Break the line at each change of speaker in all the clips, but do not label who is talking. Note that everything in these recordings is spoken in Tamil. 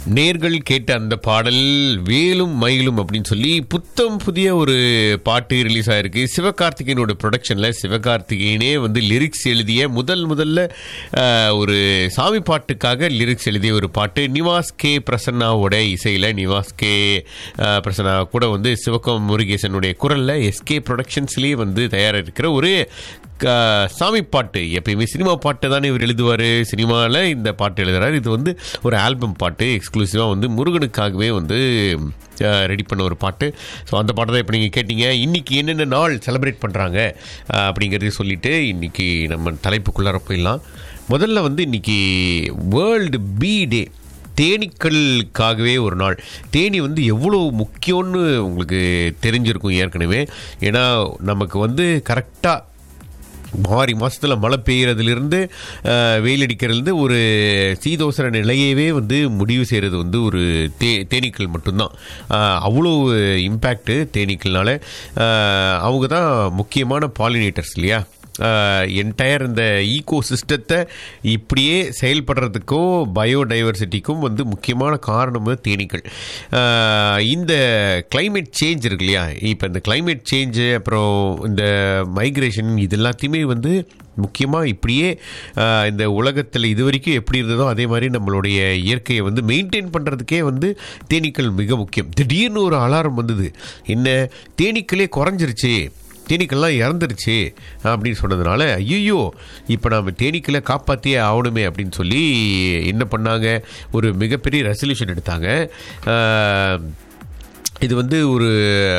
நேர்கள் கேட்ட அந்த பாடல் வேலும் மயிலும் அப்படின்னு சொல்லி புத்தம் புதிய ஒரு பாட்டு ரிலீஸ் ஆயிருக்கு சிவகார்த்திகேயனோட ப்ரொடக்ஷனில் சிவகார்த்திகேயனே வந்து லிரிக்ஸ் எழுதிய முதல் முதல்ல ஆஹ், ஒரு சாமி பாட்டுக்காக லிரிக்ஸ் எழுதிய ஒரு பாட்டு நிவாஸ் கே பிரசன்னாவோட இசையில் நிவாஸ் கே ஆஹ், பிரசன்னா கூட வந்து சிவகம் முருகேசனுடைய குரலில் எஸ்கே ப்ரொடக்ஷன்ஸ்லேயே வந்து தயாராக இருக்கிற ஒரு க- சாமி பாட்டு எப்பயுமே சினிமா பாட்டு தானே இவர் எழுதுவார் சினிமாவில் இந்த பாட்டு எழுதுறாரு இது வந்து ஒரு ஆல்பம் பாட்டு எக்ஸ்க்ளூசிவாக வந்து முருகனுக்காகவே வந்து ரெடி பண்ண ஒரு பாட்டு ஸோ அந்த பாட்டை தான் இப்போ நீங்கள் கேட்டீங்க இன்றைக்கி என்னென்ன நாள் செலிப்ரேட் பண்ணுறாங்க அப்படிங்கிறதையும் சொல்லிட்டு இன்றைக்கி நம்ம தலைப்புக்குள்ளார போயிடலாம் முதல்ல வந்து இன்றைக்கி வேர்ல்டு பி டே தேனீக்களுக்காகவே ஒரு நாள் தேனி வந்து எவ்வளோ முக்கியம்னு உங்களுக்கு தெரிஞ்சிருக்கும் ஏற்கனவே ஏன்னா நமக்கு வந்து கரெக்டாக மாறி மாதத்தில் மழை பெய்யறதுலேருந்து அஹ், வெயில் அடிக்கிறதுலேருந்து ஒரு சீதோசர நிலையவே வந்து முடிவு செய்கிறது வந்து ஒரு தே தேனீக்கள் மட்டும்தான் அஹ், அவ்வளோ இம்பேக்ட்டு தேனீக்கள்னால அஹ், அவங்க தான் முக்கியமான பாலினேட்டர்ஸ் இல்லையா என்டையர் இந்த ஈகோ சிஸ்டத்தை இப்படியே செயல்படுறதுக்கும் பயோடைவர்சிட்டிக்கும் வந்து முக்கியமான காரணம் வந்து தேனீக்கள் அஹ், இந்த climate சேஞ்ச் இருக்கு இல்லையா இப்போ இந்த climate சேஞ்சு அப்புறம் இந்த மைக்ரேஷன் இது எல்லாத்தையுமே வந்து முக்கியமாக இப்படியே அஹ், இந்த உலகத்தில் இது வரைக்கும் எப்படி இருந்ததோ அதே மாதிரி நம்மளுடைய இயற்கையை வந்து மெயின்டைன் பண்ணுறதுக்கே வந்து தேனீக்கள் மிக முக்கியம் திடீர்னு ஒரு அலாரம் வந்தது என்ன தேனீக்களே குறைஞ்சிருச்சு தேனீக்கள்லாம் இறந்துருச்சு அப்படின்னு சொன்னதுனால ஐயோ இப்போ நாம் தேனீக்களை காப்பாற்றியே ஆகணுமே அப்படின்னு சொல்லி என்ன பண்ணாங்க ஒரு மிகப்பெரிய ரெசல்யூஷன் எடுத்தாங்க ஆஹ், இது வந்து ஒரு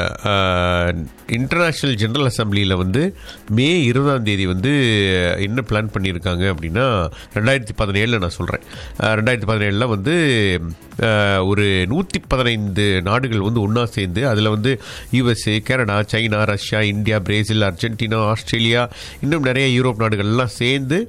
இன்டர்நேஷ்னல் ஜெனரல் அசம்பிளியில் வந்து மே இருபதாம் தேதி வந்து என்ன பிளான் பண்ணியிருக்காங்க அப்படின்னா ரெண்டாயிரத்தி பதினேழில் நான் சொல்கிறேன் ரெண்டாயிரத்தி பதினேழில் வந்து அஹ், ஒரு நூற்றி பதினைந்து நாடுகள் வந்து ஒன்றா சேர்ந்து அதில் வந்து USA Canada China Russia India Brazil Argentina Australia இன்னும் நிறைய யூரோப் நாடுகள்லாம் சேர்ந்து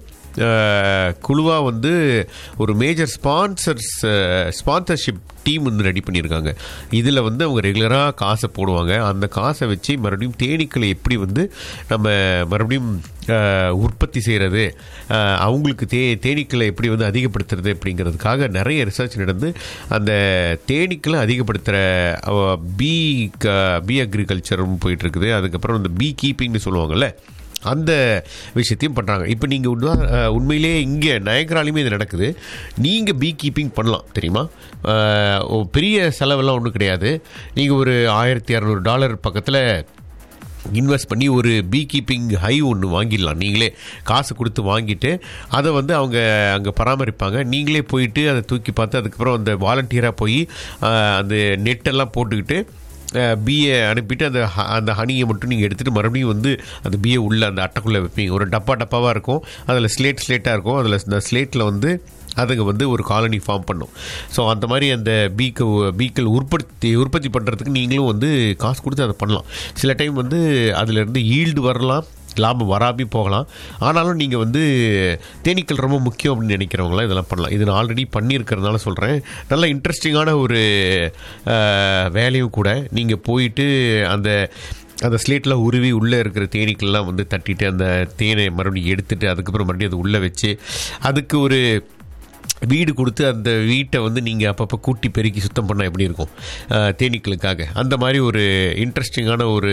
குழுவாக வந்து ஒரு மேஜர் ஸ்பான்சர்ஸ் ஸ்பான்சர்ஷிப் டீம் வந்து ரெடி பண்ணியிருக்காங்க இதில் வந்து அவங்க ரெகுலராக காசை போடுவாங்க அந்த காசை வச்சு மறுபடியும் தேனீக்களை எப்படி வந்து நம்ம மறுபடியும் அஹ், உற்பத்தி செய்கிறது அவங்களுக்கு தே தேனீக்களை எப்படி வந்து அதிகப்படுத்துறது அப்படிங்கிறதுக்காக நிறைய ரிசர்ச் நடந்து அந்த தேனீக்களை அதிகப்படுத்துகிற பீ பீ அக்ரிகல்ச்சரும் போயிட்டுருக்குது அதுக்கப்புறம் இந்த பீ கீப்பிங்னு சொல்லுவாங்கள்ல அந்த விஷயத்தையும் பண்ணுறாங்க இப்போ நீங்கள் உண்மை உண்மையிலே இங்கே நயகராலையுமே இது நடக்குது நீங்கள் பீ கீப்பிங் பண்ணலாம் தெரியுமா அஹ், ஒரு பெரிய செலவெல்லாம் ஒன்றும் கிடையாது நீங்கள் ஒரு ஆயிரத்தி இரநூறு டாலர் பக்கத்தில் இன்வெஸ்ட் பண்ணி ஒரு பீ கீப்பிங் ஹை ஒன்று வாங்கிடலாம் நீங்களே காசு கொடுத்து வாங்கிட்டு அதை வந்து அவங்க அங்கே பராமரிப்பாங்க நீங்களே போயிட்டு அதை தூக்கி பார்த்து அதுக்கப்புறம் அந்த வாலண்டியராக போய் அஹ், அந்த நெட்டெல்லாம் போட்டுக்கிட்டு பிஏ அனுப்பிட்டு அந்த ஹ- அந்த ஹனியை மட்டும் நீங்கள் எடுத்துகிட்டு மறுபடியும் வந்து அந்த பிஏ உள்ள அந்த அட்டைக்குள்ளே வைப்பீங்க ஒரு டப்பா டப்பாவாக இருக்கும் அதில் ஸ்லேட் ஸ்லேட்டாக இருக்கும் அதில் இந்த ஸ்லேட்டில் வந்து அதுங்க வந்து ஒரு காலனி ஃபார்ம் பண்ணும் ஸோ அந்த மாதிரி அந்த பீக்கு பீக்கள் உற்பத்தி உற்பத்தி பண்ணுறதுக்கு நீங்களும் வந்து காசு கொடுத்து அதை பண்ணலாம் சில டைம் வந்து அதிலிருந்து ஈல்டு வரலாம் லாபம் வராமே போகலாம் ஆனாலும் நீங்கள் வந்து தேனீக்கள் ரொம்ப முக்கியம் அப்படின்னு நினைக்கிறவங்களாம் இதெல்லாம் பண்ணலாம் இது நான் ஆல்ரெடி பண்ணியிருக்கிறதுனால சொல்கிறேன் நல்ல இன்ட்ரெஸ்டிங்கான ஒரு அஹ், வேலையும் கூட நீங்கள் போயிட்டு அந்த அந்த ஸ்லேட்டில் உருவி உள்ளே இருக்கிற தேனீக்கள்லாம் வந்து தட்டிட்டு அந்த தேனை மறுபடியும் எடுத்துட்டு அதுக்கப்புறம் மறுபடியும் அது உள்ளே வச்சு அதுக்கு ஒரு வீடு கொடுத்து அந்த வீட்டை வந்து நீங்கள் அப்பப்போ கூட்டி பெருக்கி சுத்தம் பண்ணால் எப்படி இருக்கும் அஹ், தேனீக்களுக்காக அந்த மாதிரி ஒரு இன்ட்ரெஸ்டிங்கான ஒரு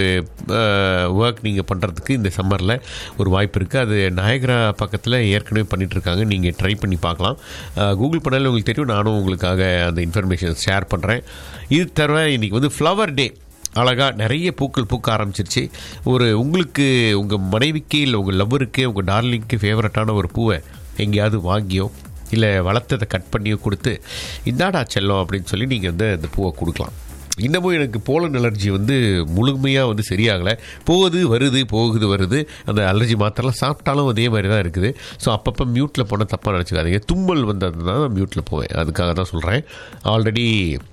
ஒர்க் நீங்கள் பண்ணுறதுக்கு இந்த சம்மரில் ஒரு வாய்ப்பு இருக்குது அது நாயகரா பக்கத்தில் ஏற்கனவே பண்ணிட்டு இருக்காங்க நீங்கள் ட்ரை பண்ணி பார்க்கலாம் அஹ், கூகுள் பண்ணாலும் உங்களுக்கு தெரியும் நானும் உங்களுக்காக அந்த இன்ஃபர்மேஷன் ஷேர் பண்ணுறேன் இது தவிர இன்றைக்கி வந்து ஃப்ளவர் டே அழகாக நிறைய பூக்கள் பூக்க ஆரம்பிச்சிருச்சு ஒரு உங்களுக்கு உங்கள் மனைவிக்கு இல்லை உங்கள் லவ்வருக்கு உங்கள் டார்லிங்க்கு ஃபேவரட்டான ஒரு பூவை எங்கேயாவது வாங்கியோ இல்லை வளர்த்ததை கட் பண்ணியோ கொடுத்து இந்தாடா செல்லம் அப்படின்னு சொல்லி நீங்கள் வந்து அந்த பூவை கொடுக்கலாம் இன்னமும் எனக்கு போலன் அலர்ஜி வந்து முழுமையாக வந்து சரியாகலை போகுது வருது போகுது வருது அந்த அலர்ஜி மாத்திரலாம் சாப்பிட்டாலும் அதே மாதிரி தான் இருக்குது ஸோ அப்பப்போ மியூட்டில் போனால் தப்பாக நினச்சிக்காதீங்க தும்மல் வந்ததுனா தான் மியூட்டில் போவேன் அதுக்காக தான் சொல்கிறேன் ஆல்ரெடி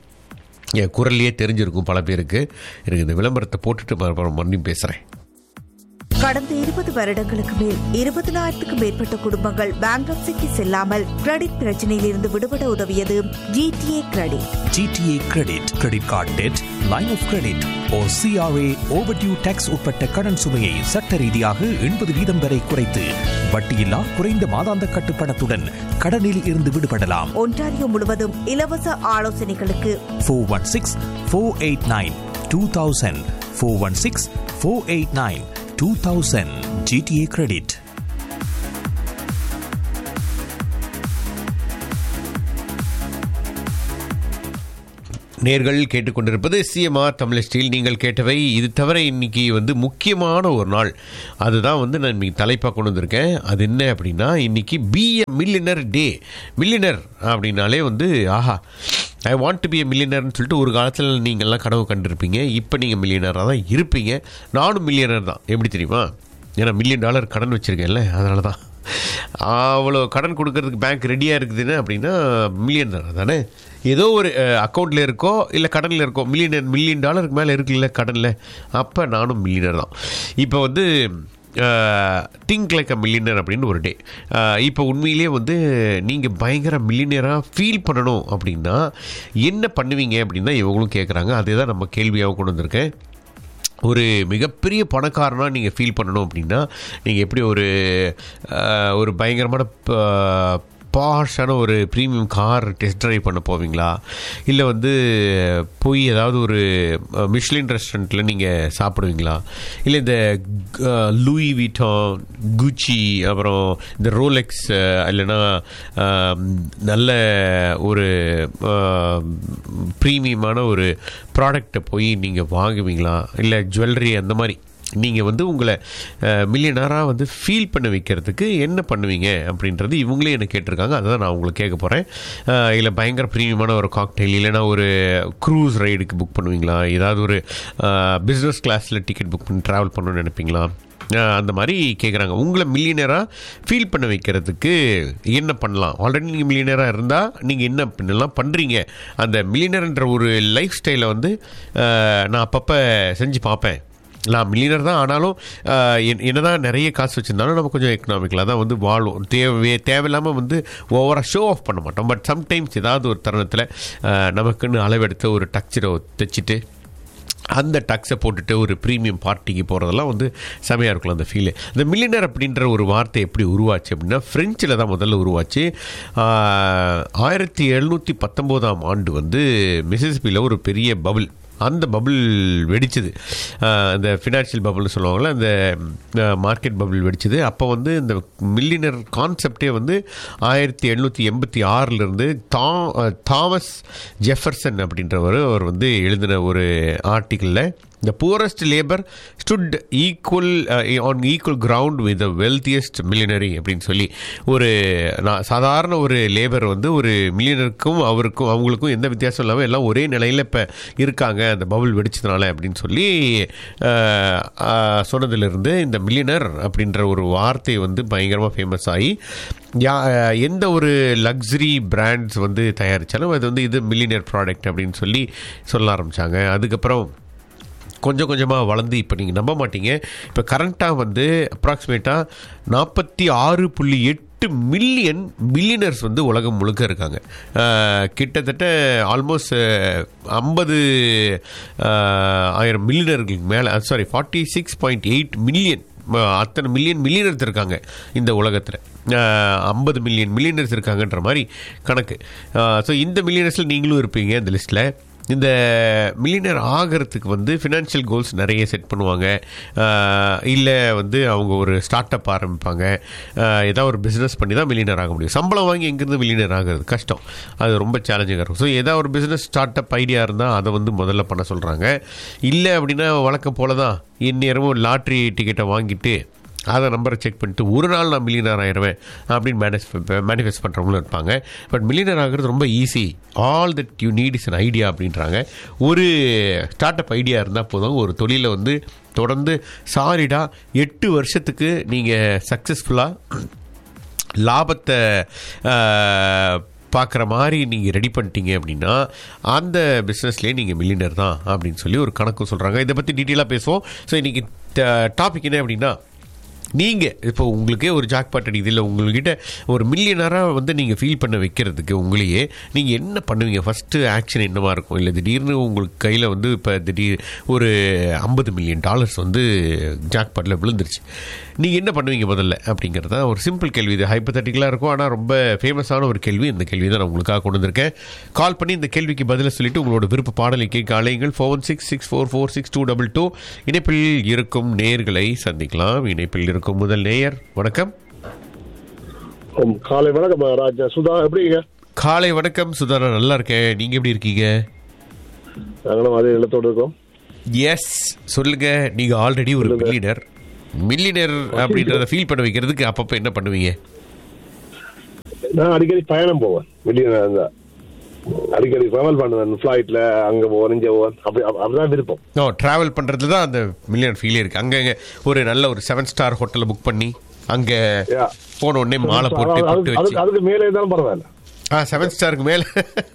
என் குரல்லையே தெரிஞ்சிருக்கும் பல பேருக்கு எனக்கு இந்த விளம்பரத்தை போட்டுட்டு மறுபடியும் மறுபடியும் பேசுகிறேன்
கடந்த இருபது வருடங்களுக்கு மேல் இருபதனாயிரத்துக்கும் மேற்பட்ட குடும்பங்கள் பேங்க்ரப்சிக்கு செல்லாமல் கிரெடிட் பிரச்சனையில் இருந்து விடுபட உதவியது GTA credit
GTA credit credit card debt line of credit or CRA overdue tax உட்பட்ட கடன் சுமையை சட்ட ரீதியாக எண்பது வீதம் வரை குறைத்து வட்டியில்லா குறைந்த மாதாந்த கட்டுப்பணத்துடன் கடனில் இருந்து விடுபடலாம்
ஒன்டாரியோ முழுவதும் இலவச ஆலோசனைகளுக்கு
four one six four eight nine two thousand four one six four eight nine two thousand GTA credit
நேர்கள் கேட்டுக்கொண்டிருப்பது சிஎம்ஆர் தமிழ் ஸ்டீல் நீங்கள் கேட்டவை இது தவிர இன்னைக்கு வந்து முக்கியமான ஒரு நாள் அதுதான் வந்து நான் இன்னைக்கு தலைப்பாக கொண்டு வந்திருக்கேன் அது என்ன அப்படின்னா இன்னைக்கு be a millionaire day millionaire அப்படின்னாலே வந்து ஆஹா I want to be a மில்லியனர்னு சொல்லிட்டு ஒரு காலத்தில் நீங்கள்லாம் கனவு கண்டிருப்பீங்க இப்போ நீங்கள் மில்லியனராக தான் இருப்பீங்க நானும் மில்லியனர் தான் எப்படி தெரியுமா ஏன்னா மில்லியன் டாலர் கடன் வச்சுருக்கேன்ல அதனால தான் அவ்வளோ கடன் கொடுக்கறதுக்கு பேங்க் ரெடியாக இருக்குதுன்னு அப்படின்னா மில்லியன் தானே ஏதோ ஒரு அக்கௌண்ட்டில் இருக்கோ இல்லை கடனில் இருக்கோ மில்லியன் மில்லியன் டாலருக்கு மேலே இருக்குல்ல கடனில் அப்போ நானும் மில்லியனர் தான் இப்போ வந்து திங்க் லைக் அ மில்லியனர் அப்படின்னு ஒரு டே இப்போ உண்மையிலேயே வந்து நீங்கள் பயங்கர மில்லியனராக ஃபீல் பண்ணணும் அப்படின்னா என்ன பண்ணுவீங்க அப்படின்னா இவங்களும் கேட்குறாங்க அதே தான் நம்ம கேள்வியாக கொண்டு வந்திருக்கேன் ஒரு மிகப்பெரிய பணக்காரனாக நீங்கள் ஃபீல் பண்ணணும் அப்படின்னா நீங்கள் எப்படி ஒரு அஹ், ஒரு பயங்கரமான ப- பாஷான ஒரு ப்ரீமியம் கார் டெஸ்ட் ட்ரைவ் பண்ண போவீங்களா இல்லை வந்து போய் ஏதாவது ஒரு மிஷ்லின் ரெஸ்டாரண்ட்டில் நீங்கள் சாப்பிடுவீங்களா இல்லை இந்த லூயி வீட்டான் குச்சி அப்புறம் இந்த ரோலெக்ஸ் இல்லைன்னா அஹ், நல்ல ஒரு ப்ரீமியமான ஒரு ப்ராடக்டை போய் நீங்கள் வாங்குவீங்களா இல்லை ஜுவல்லரி அந்த மாதிரி நீங்கள் வந்து உங்களை மில்லியனராக வந்து ஃபீல் பண்ண வைக்கிறதுக்கு என்ன பண்ணுவீங்க அப்படின்றது இவங்களே என்ன கேட்டிருக்காங்க அதை தான் நான் உங்களுக்கு கேட்க போகிறேன் இல்லை பயங்கர ப்ரீமியமான ஒரு காக்டெயில் இல்லைன்னா ஒரு க்ரூஸ் ரைடுக்கு புக் பண்ணுவீங்களா ஏதாவது ஒரு பிஸ்னஸ் கிளாஸில் டிக்கெட் புக் பண்ணி ட்ராவல் பண்ணணும்னு நினைப்பீங்களா அஹ் அந்த மாதிரி கேட்குறாங்க உங்களை மில்லியனராக ஃபீல் பண்ண வைக்கிறதுக்கு என்ன பண்ணலாம் ஆல்ரெடி நீங்கள் மில்லியனராக இருந்தால் நீங்கள் என்ன பண்ணலாம் பண்ணுறீங்க அந்த மில்லியனர்ன்ற ஒரு லைஃப் ஸ்டைலை வந்து அஹ், நான் அப்பப்போ செஞ்சு பார்ப்பேன் நான் மில்லியனர் தான் ஆனாலும் ஆஹ், என்- என்னதான் நிறைய காசு வச்சுருந்தாலும் நம்ம கொஞ்சம் எக்கனாமிக்கலாக தான் வந்து வாழ்வோம் தேவை தேவையில்லாமல் வந்து ஓவராக ஷோ ஆஃப் பண்ண மாட்டோம் பட் சம்டைம்ஸ் ஏதாவது ஒரு தருணத்தில் ஆஹ், நமக்குன்னு அளவெடுத்த ஒரு டக்ஸரை தைச்சிட்டு அந்த டக்ஸை போட்டுட்டு ஒரு ப்ரீமியம் பார்ட்டிக்கு போகிறதெல்லாம் வந்து செமையாக இருக்கும் அந்த ஃபீலு இந்த மில்லியனர் அப்படின்ற ஒரு வார்த்தை எப்படி உருவாச்சு அப்படின்னா ஃப்ரெஞ்சில் தான் முதல்ல உருவாச்சு ஆஹ், ஆயிரத்தி எழுநூற்றி பத்தொம்போதாம் ஆண்டு வந்து மிசிசிபியில் ஒரு பெரிய பபுள் அந்த பபுள் வெடிச்சது ஆஹ், அந்த ஃபினான்ஷியல் பபுள்னு சொல்லுவாங்கள்ல அந்த மார்க்கெட் பபுள் வெடிச்சது அப்போ வந்து இந்த மில்லியனர் கான்செப்டே வந்து ஆயிரத்தி எழுநூற்றி எண்பத்தி ஆறிலிருந்து தா தாமஸ் ஜெஃபர்சன் அப்படின்றவர் அவர் வந்து எழுதின ஒரு ஆர்டிக்கிளில் the poorest labor stood equal uh, on equal ground with the wealthiest millionaire அப்படின்னு சொல்லி ஒரு நான் சாதாரண ஒரு லேபர் வந்து ஒரு மில்லியனருக்கும் அவருக்கும் அவங்களுக்கும் எந்த வித்தியாசம் இல்லாமல் எல்லாம் ஒரே நிலையில் இப்போ இருக்காங்க அந்த பபுள் வெடிச்சதுனால அப்படின்னு சொல்லி அஹ், அஹ், சொன்னதிலிருந்து இந்த மில்லியனர் அப்படின்ற ஒரு வார்த்தை வந்து பயங்கரமாக ஃபேமஸ் ஆகி யா எந்த ஒரு லக்ஸரி பிராண்ட்ஸ் வந்து தயாரித்தாலும் அது வந்து இது மில்லியனர் ப்ராடக்ட் அப்படின்னு சொல்லி சொல்ல ஆரம்பித்தாங்க அதுக்கப்புறம் கொஞ்சம் கொஞ்சமாக வளர்ந்து இப்போ நீங்கள் நம்ப மாட்டீங்க இப்போ கரண்ட்டாக வந்து அப்ராக்சிமேட்டாக நாற்பத்தி ஆறு புள்ளி எட்டு மில்லியன் மில்லியனர்ஸ் வந்து உலகம் முழுக்க இருக்காங்க அஹ், கிட்டத்தட்ட ஆல்மோஸ்ட் ஐம்பது ஆயிரம் மில்லியனர்களுக்கு மேலே sorry forty six point eight million அத்தனை மில்லியன் மில்லியனர்ஸ் இருக்காங்க இந்த உலகத்தில் ஐம்பது மில்லியன் மில்லியனர்ஸ் இருக்காங்கன்ற மாதிரி கணக்கு ஸோ இந்த மில்லியனர்ஸில் நீங்களும் இருப்பீங்க இந்த லிஸ்ட்டில் இந்த மில்லியனர் ஆகிறதுக்கு வந்து ஃபினான்ஷியல் கோல்ஸ் நிறைய செட் பண்ணுவாங்க இல்லை வந்து அவங்க ஒரு ஸ்டார்ட் அப் ஆரம்பிப்பாங்க ஆஹ் ஏதாவது ஒரு பிஸ்னஸ் பண்ணி தான் மில்லியனர் ஆக முடியும் சம்பளம் வாங்கி எங்கேருந்து மில்லியனர் ஆகிறது கஷ்டம் அது ரொம்ப சேலஞ்சிங்காக இருக்கும் ஸோ ஏதாவது ஒரு பிஸ்னஸ் ஸ்டார்ட் அப் ஐடியா இருந்தால் அதை வந்து முதல்ல பண்ண சொல்கிறாங்க இல்லை அப்படின்னா வழக்கம் போல தான் இந்நேரமும் லாட்ரி டிக்கெட்டை வாங்கிட்டு அதை நம்பரை செக் பண்ணிட்டு ஒரு நாள் நான் மில்லியனர் ஆயிடுவேன் அப்படின்னு மேனேஜ் மேனிஃபெஸ்ட் பண்ணுறவங்களும் இருப்பாங்க பட் மில்லியனர் ஆகிறது ரொம்ப easy all that you need is an idea அப்படின்றாங்க ஒரு ஸ்டார்ட் அப் ஐடியா இருந்தால் போதும் ஒரு தொழிலை வந்து தொடர்ந்து சாலிடாக எட்டு வருஷத்துக்கு நீங்கள் சக்ஸஸ்ஃபுல்லாக லாபத்தை பார்க்குற மாதிரி நீங்கள் ரெடி பண்ணிட்டீங்க அப்படின்னா அந்த பிஸ்னஸ்லேயே நீங்கள் மில்லியனர் தான் அப்படின்னு சொல்லி ஒரு கணக்கு சொல்கிறாங்க இதை பற்றி டீட்டெயிலாக பேசுவோம் ஸோ இன்றைக்கி டாபிக் என்ன அப்படின்னா நீங்கள் இப்போ உங்களுக்கே ஒரு ஜாக்பாட் அடிக்குது இல்லை உங்கள்கிட்ட ஒரு மில்லியனராக வந்து நீங்கள் ஃபீல் பண்ண வைக்கிறதுக்கு உங்களையே நீங்கள் என்ன பண்ணுவீங்க ஃபஸ்ட்டு ஆக்ஷன் என்னவா இருக்கும் இல்லை திடீர்னு உங்களுக்கு கையில் வந்து இப்போ திடீர் ஒரு ஐம்பது மில்லியன் டாலர்ஸ் வந்து ஜாக்பாட்டில் விழுந்துருச்சு நீங்கள் என்ன பண்ணுவீங்க முதல்ல அப்படிங்கிறது தான் ஒரு சிம்பிள் கேள்வி இது ஹைப்பத்தட்டிக்கலாக இருக்கும் ஆனால் ரொம்ப ஃபேமஸான ஒரு கேள்வி இந்த கேள்வி தான் நான் உங்களுக்காக கொண்டு வந்திருக்கேன் கால் பண்ணி இந்த கேள்விக்கு பதிலை சொல்லிட்டு உங்களோட விருப்ப பாடலை கேட்க அலையுங்கள் four one six six four four six two double two இணைப்பில் இருக்கும் நேர்களை சந்திக்கலாம் இணைப்பில் இருக்கும் முதல் நேயர் வணக்கம்
உம், காலை வணக்கம் ராஜா சுதா எப்படிங்க
காலை வணக்கம் சுதாரா நல்லா இருக்கேன் நீங்கள் எப்படி இருக்கீங்க
நாங்களும் அதே இல்லத்தோடு இருக்கோம்
எஸ் சொல்லுங்க நீங்கள் ஆல்ரெடி ஒரு மில்லியனர் மில்லியனர் அப்படின்றத ஃபீல் பண்ண வைக்கிறதுக்கு அப்பப்போ என்ன பண்ணுவீங்க
நான் அடிக்கடி பயணம் போவேன் வெளியே அடிக்கடி ட்ராவல் பண்ணுவேன் ஃப்ளைட்ல அங்க போவேன் இங்க போவேன் அப்படி அப்ப- அப்படிதான் விருப்பம்
நோ ட்ராவல் பண்ணுறது தான் அந்த மில்லியன் ஃபீலே இருக்குது அங்கே ஒரு நல்ல ஒரு செவன் ஸ்டார் ஹோட்டலில் புக் பண்ணி அங்கே
Yeah.
போன உடனே மாலை போட்டு
அதுக்கு-
பொட்டு வச்சு
அதுக்கு அதுக்கு மேலே இருந்தாலும் பரவாயில்ல
ஆ செவன் ஸ்டாருக்கு மேலே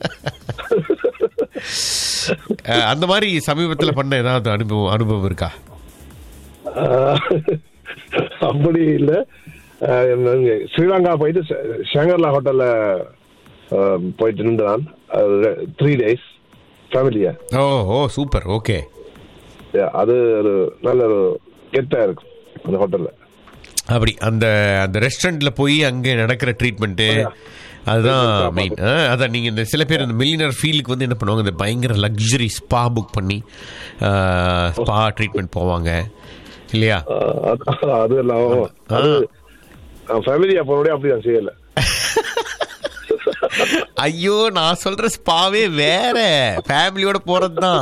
அந்த மாதிரி சமீபத்தில் பண்ண ஏதாவது அனுபவம் அனுபவம் இருக்கா
ஆஹ், அப்படி இல்ல ஆஹ், இங்க ஸ்ரீலங்கா போயிட்டு ஷ- ஷங்கர்லா ஹோட்டல்ல ஆஹ், போயிட்டு நின்றான் த்ரீ டேஸ் ஃபேமிலியா
ஓ ஓ சூப்பர் ஓகே
அது ஒரு நல்ல ஒரு கெத்தா இருக்கும் அந்த ஹோட்டல்ல
அப்படி அந்த அந்த ரெஸ்டாரண்ட்டில் போய் அங்கே நடக்கிற ட்ரீட்மெண்ட்டு அதுதான் மெயின் அதான் நீங்கள் இந்த சில பேர் இந்த மில்லியனர் ஃபீலுக்கு வந்து என்ன பண்ணுவாங்க இந்த பயங்கர லக்ஸரி ஸ்பா புக் பண்ணி ஸ்பா ட்ரீட்மெண்ட் போவாங்க இல்லையா
ஆஹ் அது- அது எல்லாம் அது ஃபேமிலியா போனோடய அப்படி நான் செய்யல
ஐயோ நான் சொல்ற ஸ்பாவே வேற ஃபேமிலியோட போறது தான்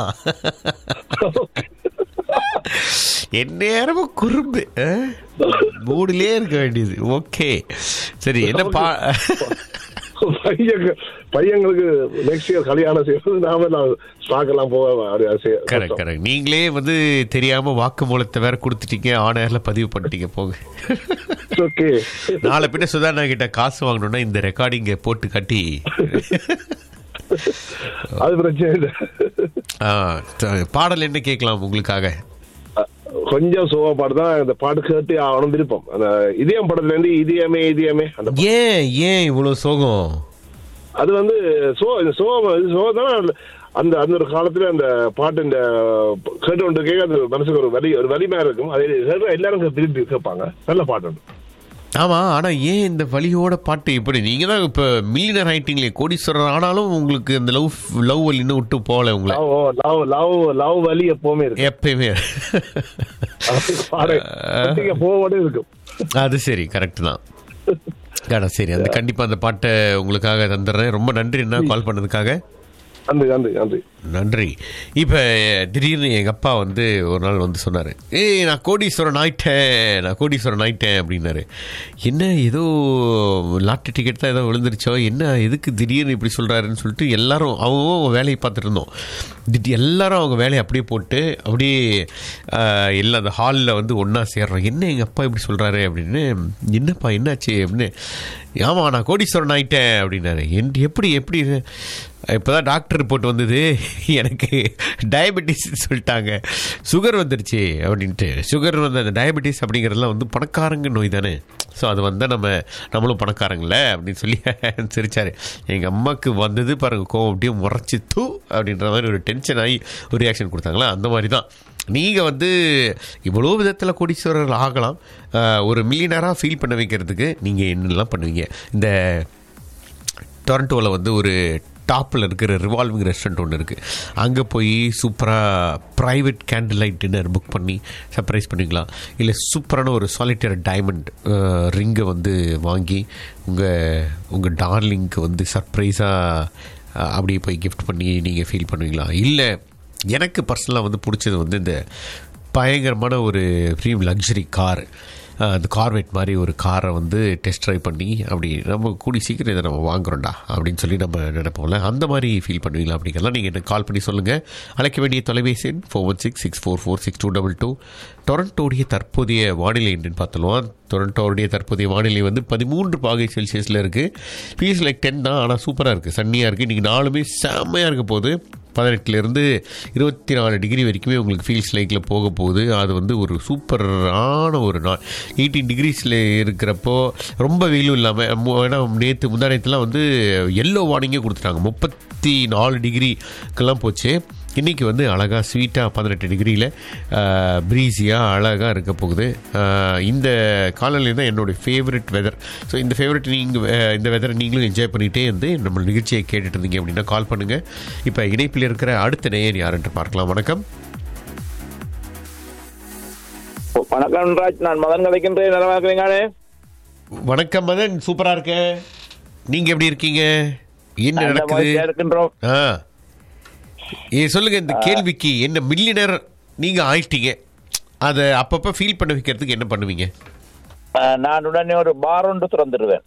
எந்நேரமும் குறும்பு மூடிலே இருக்க வேண்டியது ஓகே சரி என்ன பா
பையன் பையங்களுக்கு நெக்ஸ்ட் இயர் கல்யாணம் செய்யறது நாம எல்லாம் ஸ்டாக் எல்லாம் போக அப்படி அது செய்ய-
கரெக்ட்
கஷ்டம்.
கரெக்ட் நீங்களே வந்து தெரியாம வாக்குமூலத்தை வேற கொடுத்துட்டீங்க ஆணையர்ல பதிவு பண்ணிட்டீங்க போங்க
It's okay.
நாளை பின்ன சுதாரணா கிட்ட காசு வாங்கணும்னா இந்த ரெக்கார்டிங்க போட்டு கட்டி
அது பிரச்சனை இல்லை
ஆ, த- பாடல் என்ன கேட்கலாம் உங்களுக்காக
கொஞ்சம் சோக பாட்டு தான் இந்த பாட்டு கேட்டு ஆகணும் விருப்பம் அந்த இதயம் படத்துல இருந்து இதயமே இதயமே அந்த பா-
ஏன் ஏன் இவ்வளவு சோகம்
அது வந்து சோ இந்த சோகம் இது சோகம் தான் அந்த அந்த ஒரு காலத்துல அந்த பாட்டு இந்த கேட்டு கொண்டு கேட்க அது மனசுக்கு ஒரு வலி ஒரு வலிமையா இருக்கும் அதை கேட்டா எல்லாரும் விரும்பி கேட்பாங்க நல்ல பாட்டு உண்டு
ஆமா ஆனா ஏன் இந்த வலியோட பாட்டு இப்படி நீங்க தான் இப்ப மில்லியனர் ஆயிட்டீங்களே கோடீஸ்வரர் ஆனாலும் உங்களுக்கு இந்த லவ் லவ் வலி இன்னும் விட்டு போகல உங்களை
லவ் லவ் லவ் லவ் வலி எப்பவுமே இருக்கு
எப்பயுமே
பாடு கட்டிக்க போவோட இருக்கும்
அது சரி கரெக்ட் தான் அடா சரி அந்த கண்டிப்பா அந்த பாட்டை உங்களுக்காக தந்துடுறேன் ரொம்ப நன்றி என்ன கால் பண்ணதுக்காக
நன்றி நன்றி நன்றி
நன்றி இப்போ திடீர்னு எங்கள் அப்பா வந்து ஒரு நாள் வந்து சொன்னார் ஏய் நான் கோடீஸ்வரன் ஆயிட்டேன் நான் கோடீஸ்வரன் ஆயிட்டேன் அப்படின்னாரு என்ன ஏதோ லாட்டரி டிக்கெட் தான் ஏதோ விழுந்துருச்சோ என்ன எதுக்கு திடீர்னு இப்படி சொல்கிறாருன்னு சொல்லிட்டு எல்லாரும் அவங்க அவங்க வேலையை பார்த்துட்டு இருந்தோம் திடீர் எல்லாரும் அவங்க வேலையை அப்படியே போட்டு அப்படியே ஆஹ், எல்லாம் அந்த ஹாலில் வந்து ஒன்றா சேர்றோம் என்ன எங்கள் அப்பா இப்படி சொல்கிறாரு அப்படின்னு என்னப்பா என்னாச்சு அப்படின்னு ஆமாம் நான் கோடீஸ்வரன் ஆயிட்டேன் அப்படின்னாரு என் எப்படி எப்படி இப்போதான் டாக்டர் ரிப்போர்ட் வந்தது எனக்கு டயபெட்டிஸ் சொல்லிட்டாங்க சுகர் வந்துருச்சு அப்படின்ட்டு சுகர் வந்து அந்த டயபெட்டிஸ் அப்படிங்கிறதுலாம் வந்து பணக்காரங்க நோய் தானே ஸோ அது வந்தால் நம்ம நம்மளும் பணக்காரங்கள அப்படின்னு சொல்லி சிரிச்சாரு எங்கள் அம்மாவுக்கு வந்தது பாருங்க கோவம் அப்படியே முறைச்சி தூ அப்படின்ற மாதிரி ஒரு டென்ஷன் ஆகி ஒரு ரியாக்ஷன் கொடுத்தாங்களா அந்த மாதிரி தான் நீங்கள் வந்து இவ்வளோ விதத்தில் கோடீஸ்வரர்கள் ஆகலாம் ஆஹ், ஒரு மில்லியனராக ஃபீல் பண்ண வைக்கிறதுக்கு நீங்கள் என்னெல்லாம் பண்ணுவீங்க இந்த டொரண்டோவில் வந்து ஒரு டாப்பில் இருக்கிற ரிவால்விங் ரெஸ்டாரண்ட் ஒன்று இருக்குது அங்கே போய் சூப்பராக private candle light dinner book பண்ணி சர்ப்ரைஸ் பண்ணிக்கலாம் இல்லை சூப்பரான ஒரு சாலிட்டர் டைமண்ட் ரிங்கை வந்து வாங்கி உங்கள் உங்கள் டார்லிங்க்கு வந்து சர்ப்ரைஸாக அப்படியே போய் கிஃப்ட் பண்ணி நீங்கள் ஃபீல் பண்ணுவீங்களா இல்லை எனக்கு பர்சனலாக வந்து பிடிச்சது வந்து இந்த பயங்கரமான ஒரு ப்ரீம் லக்ஸரி கார் அந்த கார்வெட் மாதிரி ஒரு காரை வந்து டெஸ்ட் ட்ரைவ் பண்ணி அப்படி நம்ம கூடி சீக்கிரம் இதை நம்ம வாங்குறோம்டா அப்படின்னு சொல்லி நம்ம நினைப்போம்ல அந்த மாதிரி ஃபீல் பண்ணுவீங்களா அப்படிங்கிறலாம் நீங்கள் எனக்கு கால் பண்ணி சொல்லுங்கள் அழைக்க வேண்டிய தொலைபேசி எண் four one six six four four six two double two டொரண்டோடைய தற்போதைய வானிலை என்னன்னு பார்த்துருவோம் டொரண்டோடைய தற்போதைய வானிலை வந்து பதிமூன்று பாகை செல்சியஸில் இருக்குது ஃபீஸ் லைக் டென் தான் ஆனால் சூப்பராக இருக்குது சன்னியாக இருக்குது இன்றைக்கி நாலுமே செம்மையாக இருக்க போகுது பதினெட்டுலேருந்து இருபத்தி நாலு டிகிரி வரைக்குமே உங்களுக்கு ஃபீல்ஸ் லைக்கில் போக போகுது அது வந்து ஒரு சூப்பரான ஒரு நாள் எயிட்டீன் டிகிரிஸில் இருக்கிறப்போ ரொம்ப வெயிலும் இல்லாமல் ஏன்னா நேற்று முந்தா நேற்றுலாம் வந்து எல்லோ வார்னிங்கே கொடுத்துட்டாங்க முப்பத்தி நாலு டிகிரிக்கெல்லாம் போச்சு இன்றைக்கி வந்து அழகாக ஸ்வீட்டாக பதினெட்டு டிகிரியில் ப்ரீஸியாக அழகாக இருக்க போகுது ஆஹ் இந்த காலநிலை தான் என்னுடைய ஃபேவரட் வெதர் ஸோ இந்த ஃபேவரட் நீங்கள் இந்த வெதரை நீங்களும் என்ஜாய் பண்ணிகிட்டே இருந்து நம்ம நிகழ்ச்சியை கேட்டுட்டு இருந்தீங்க அப்படின்னா கால் பண்ணுங்கள் இப்போ இணைப்பில் இருக்கிற அடுத்த நேயர் யார் என்று பார்க்கலாம் வணக்கம்
வணக்கம் ராஜ் நான் மதன் கதைக்கின்றேன் நல்லா இருக்கிறீங்களே
வணக்கம் மதன் சூப்பராக இருக்கேன் நீங்கள் எப்படி இருக்கீங்க என்ன
அந்த
நடக்குது
மாதிரி இருக்கின்றோம்
ஆ ஏ சொல்லுங்க இந்த கேள்விக்கு என்ன மில்லியனர் நீங்க ஆயிட்டீங்க அதை அப்பப்போ ஃபீல் பண்ண வைக்கிறதுக்கு என்ன பண்ணுவீங்க
அஹ், நான் உடனே ஒரு பார் ஒன்று திறந்துடுவேன்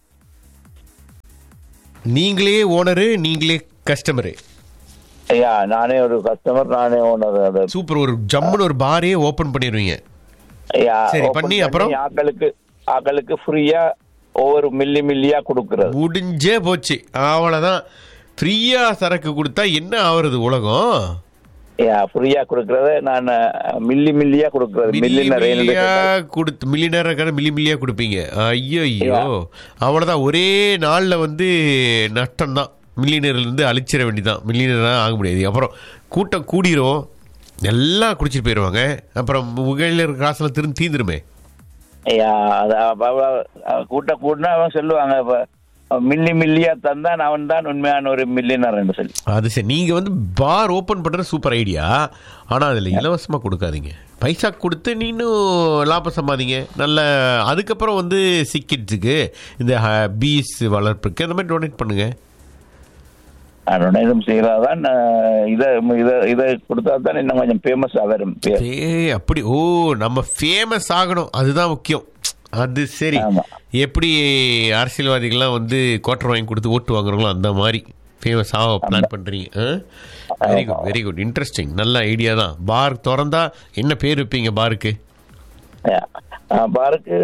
நீங்களே ஓனரு நீங்களே கஸ்டமரு
ஐயா நானே ஒரு கஸ்டமர் நானே ஓனர் அது
சூப்பர் ஒரு ஜம்முன்னு ஒரு பாரே ஓபன் பண்ணிடுவீங்க
ஐயா,
சரி,
open
பண்ணி அப்புறம்?
ஆக்களுக்கு ஆக்களுக்கு ஃப்ரீயா ஒவ்வொரு மில்லி மில்லியா கொடுக்கறது
முடிஞ்சே போச்சு அவ்வளோதான் ஃப்ரீயா சரக்கு கொடுத்தா என்ன ஆவறது உலகம்
ஐயா ஃப்ரீயா கொடுக்கறத நான் அஹ், மில்லி மில்லியா கொடுக்கறது
மில்லி
மில்லி நிறைய
மில்லியா கொடுத்து மில்லியனருக்கான மில்லி மில்லியா கொடுப்பீங்க ஐயோ ஐயோ அவ்வளோதான் ஒரே நாளில் வந்து நஷ்டம் தான் மில்லியனர்லேருந்து அழிச்சிட வேண்டியதான் மில்லியனராக ஆக முடியாது அப்புறம் கூட்டம் கூடிரும் எல்லாம் குடிச்சிட்டு போயிடுவாங்க அப்புறம் முகையில் இருக்கிற காசெல்லாம் திரும்பி தீந்துருமே
ஐயா அது அவ- அவ- அவ கூட்ட கூட்டினா அவன் சொல்லுவாங்க இப்ப, மில்லி மில்லியா தந்தான் அவன் தான் உண்மையான ஒரு மில்லியனர் என்று சொல்லி
அது சரி நீங்கள் வந்து பார் ஓப்பன் பண்ணுறது சூப்பர் ஐடியா ஆனால் அதில் இலவசமாக கொடுக்காதீங்க பைசா கொடுத்து நீனும் லாபம் சம்பாதிங்க நல்ல அதுக்கப்புறம் வந்து சிக்கிட்ஸுக்கு இந்த பீஸ் வளர்ப்புக்கு அந்த மாதிரி டொனேட் பண்ணுங்க
டொனேஷன் செய்யறதான் இதை இதை இதை கொடுத்தா தான் இன்னும் கொஞ்சம் ஃபேமஸ் வரும் பேர்.
ஏய் அப்படி ஓ நம்ம ஃபேமஸ் ஆகணும் அதுதான் முக்கியம் அது சரி
ஆமா.
எப்படி அரசியல்வாதிகள்லாம் வந்து கோட்டர் வாங்கி கொடுத்து ஓட்டு வாங்குறாங்களோ அந்த மாதிரி ஃபேமஸ் ஆக பிளான் பண்ணுறீங்க very good very good interesting நல்ல ஐடியா தான் பார் திறந்தா என்ன பேர் வைப்பீங்க பாருக்கு
அஹ், பாருக்கு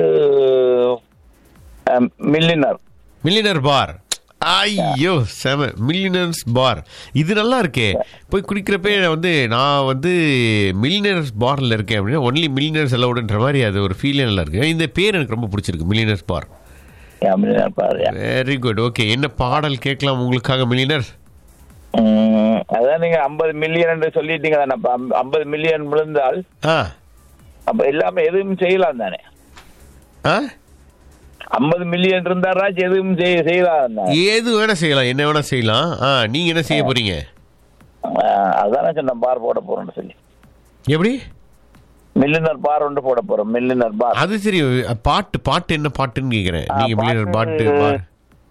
மில்லினர்
மில்லியனர் பார் ஐயோ செம மில்லியனர்ஸ் பார் இது நல்லா இருக்கே போய் குடிக்கிறப்பே வந்து நான் வந்து மில்லியனர்ஸ் பார்ல இருக்கேன் அப்படின்னா ஒன்லி மில்லியனர்ஸ் அலவுடுன்ற மாதிரி அது ஒரு ஃபீலே நல்லா இருக்கு இந்த பேர் எனக்கு ரொம்ப பிடிச்சிருக்கு millionaires bar
millionaire bar
very good okay என்ன பாடல் கேட்கலாம் உங்களுக்காக மில்லியனர்
உம், அதான் நீங்க ஐம்பது மில்லியன் என்று சொல்லிட்டீங்க தானே அப்ப ஐம்பது மில்லியன் விழுந்தால்
ஆ
அப்ப எல்லாமே எதுவும் செய்யலாம் தானே
ஆ
ஐம்பது மில்லியன் இருந்தா ராஜ் எதுவும் செய்ய செய்யலாம் தானே
ஏது வேணா செய்யலாம் என்ன வேணா செய்யலாம் ஆ நீங்க என்ன செய்ய போறீங்க
அஹ், அதானே சொன்னேன் பார் போட போறோம்னு சொல்லி
எப்படி
மில்லினர் பார் ஒன்று போட போறோம் மில்லினர் பார்
அது சரி பாட்டு பாட்டு என்ன பாட்டுன்னு கேக்குறேன் நீங்க
ஆ,
மில்லியனர் பாட்டு
பாட்டு-
பார்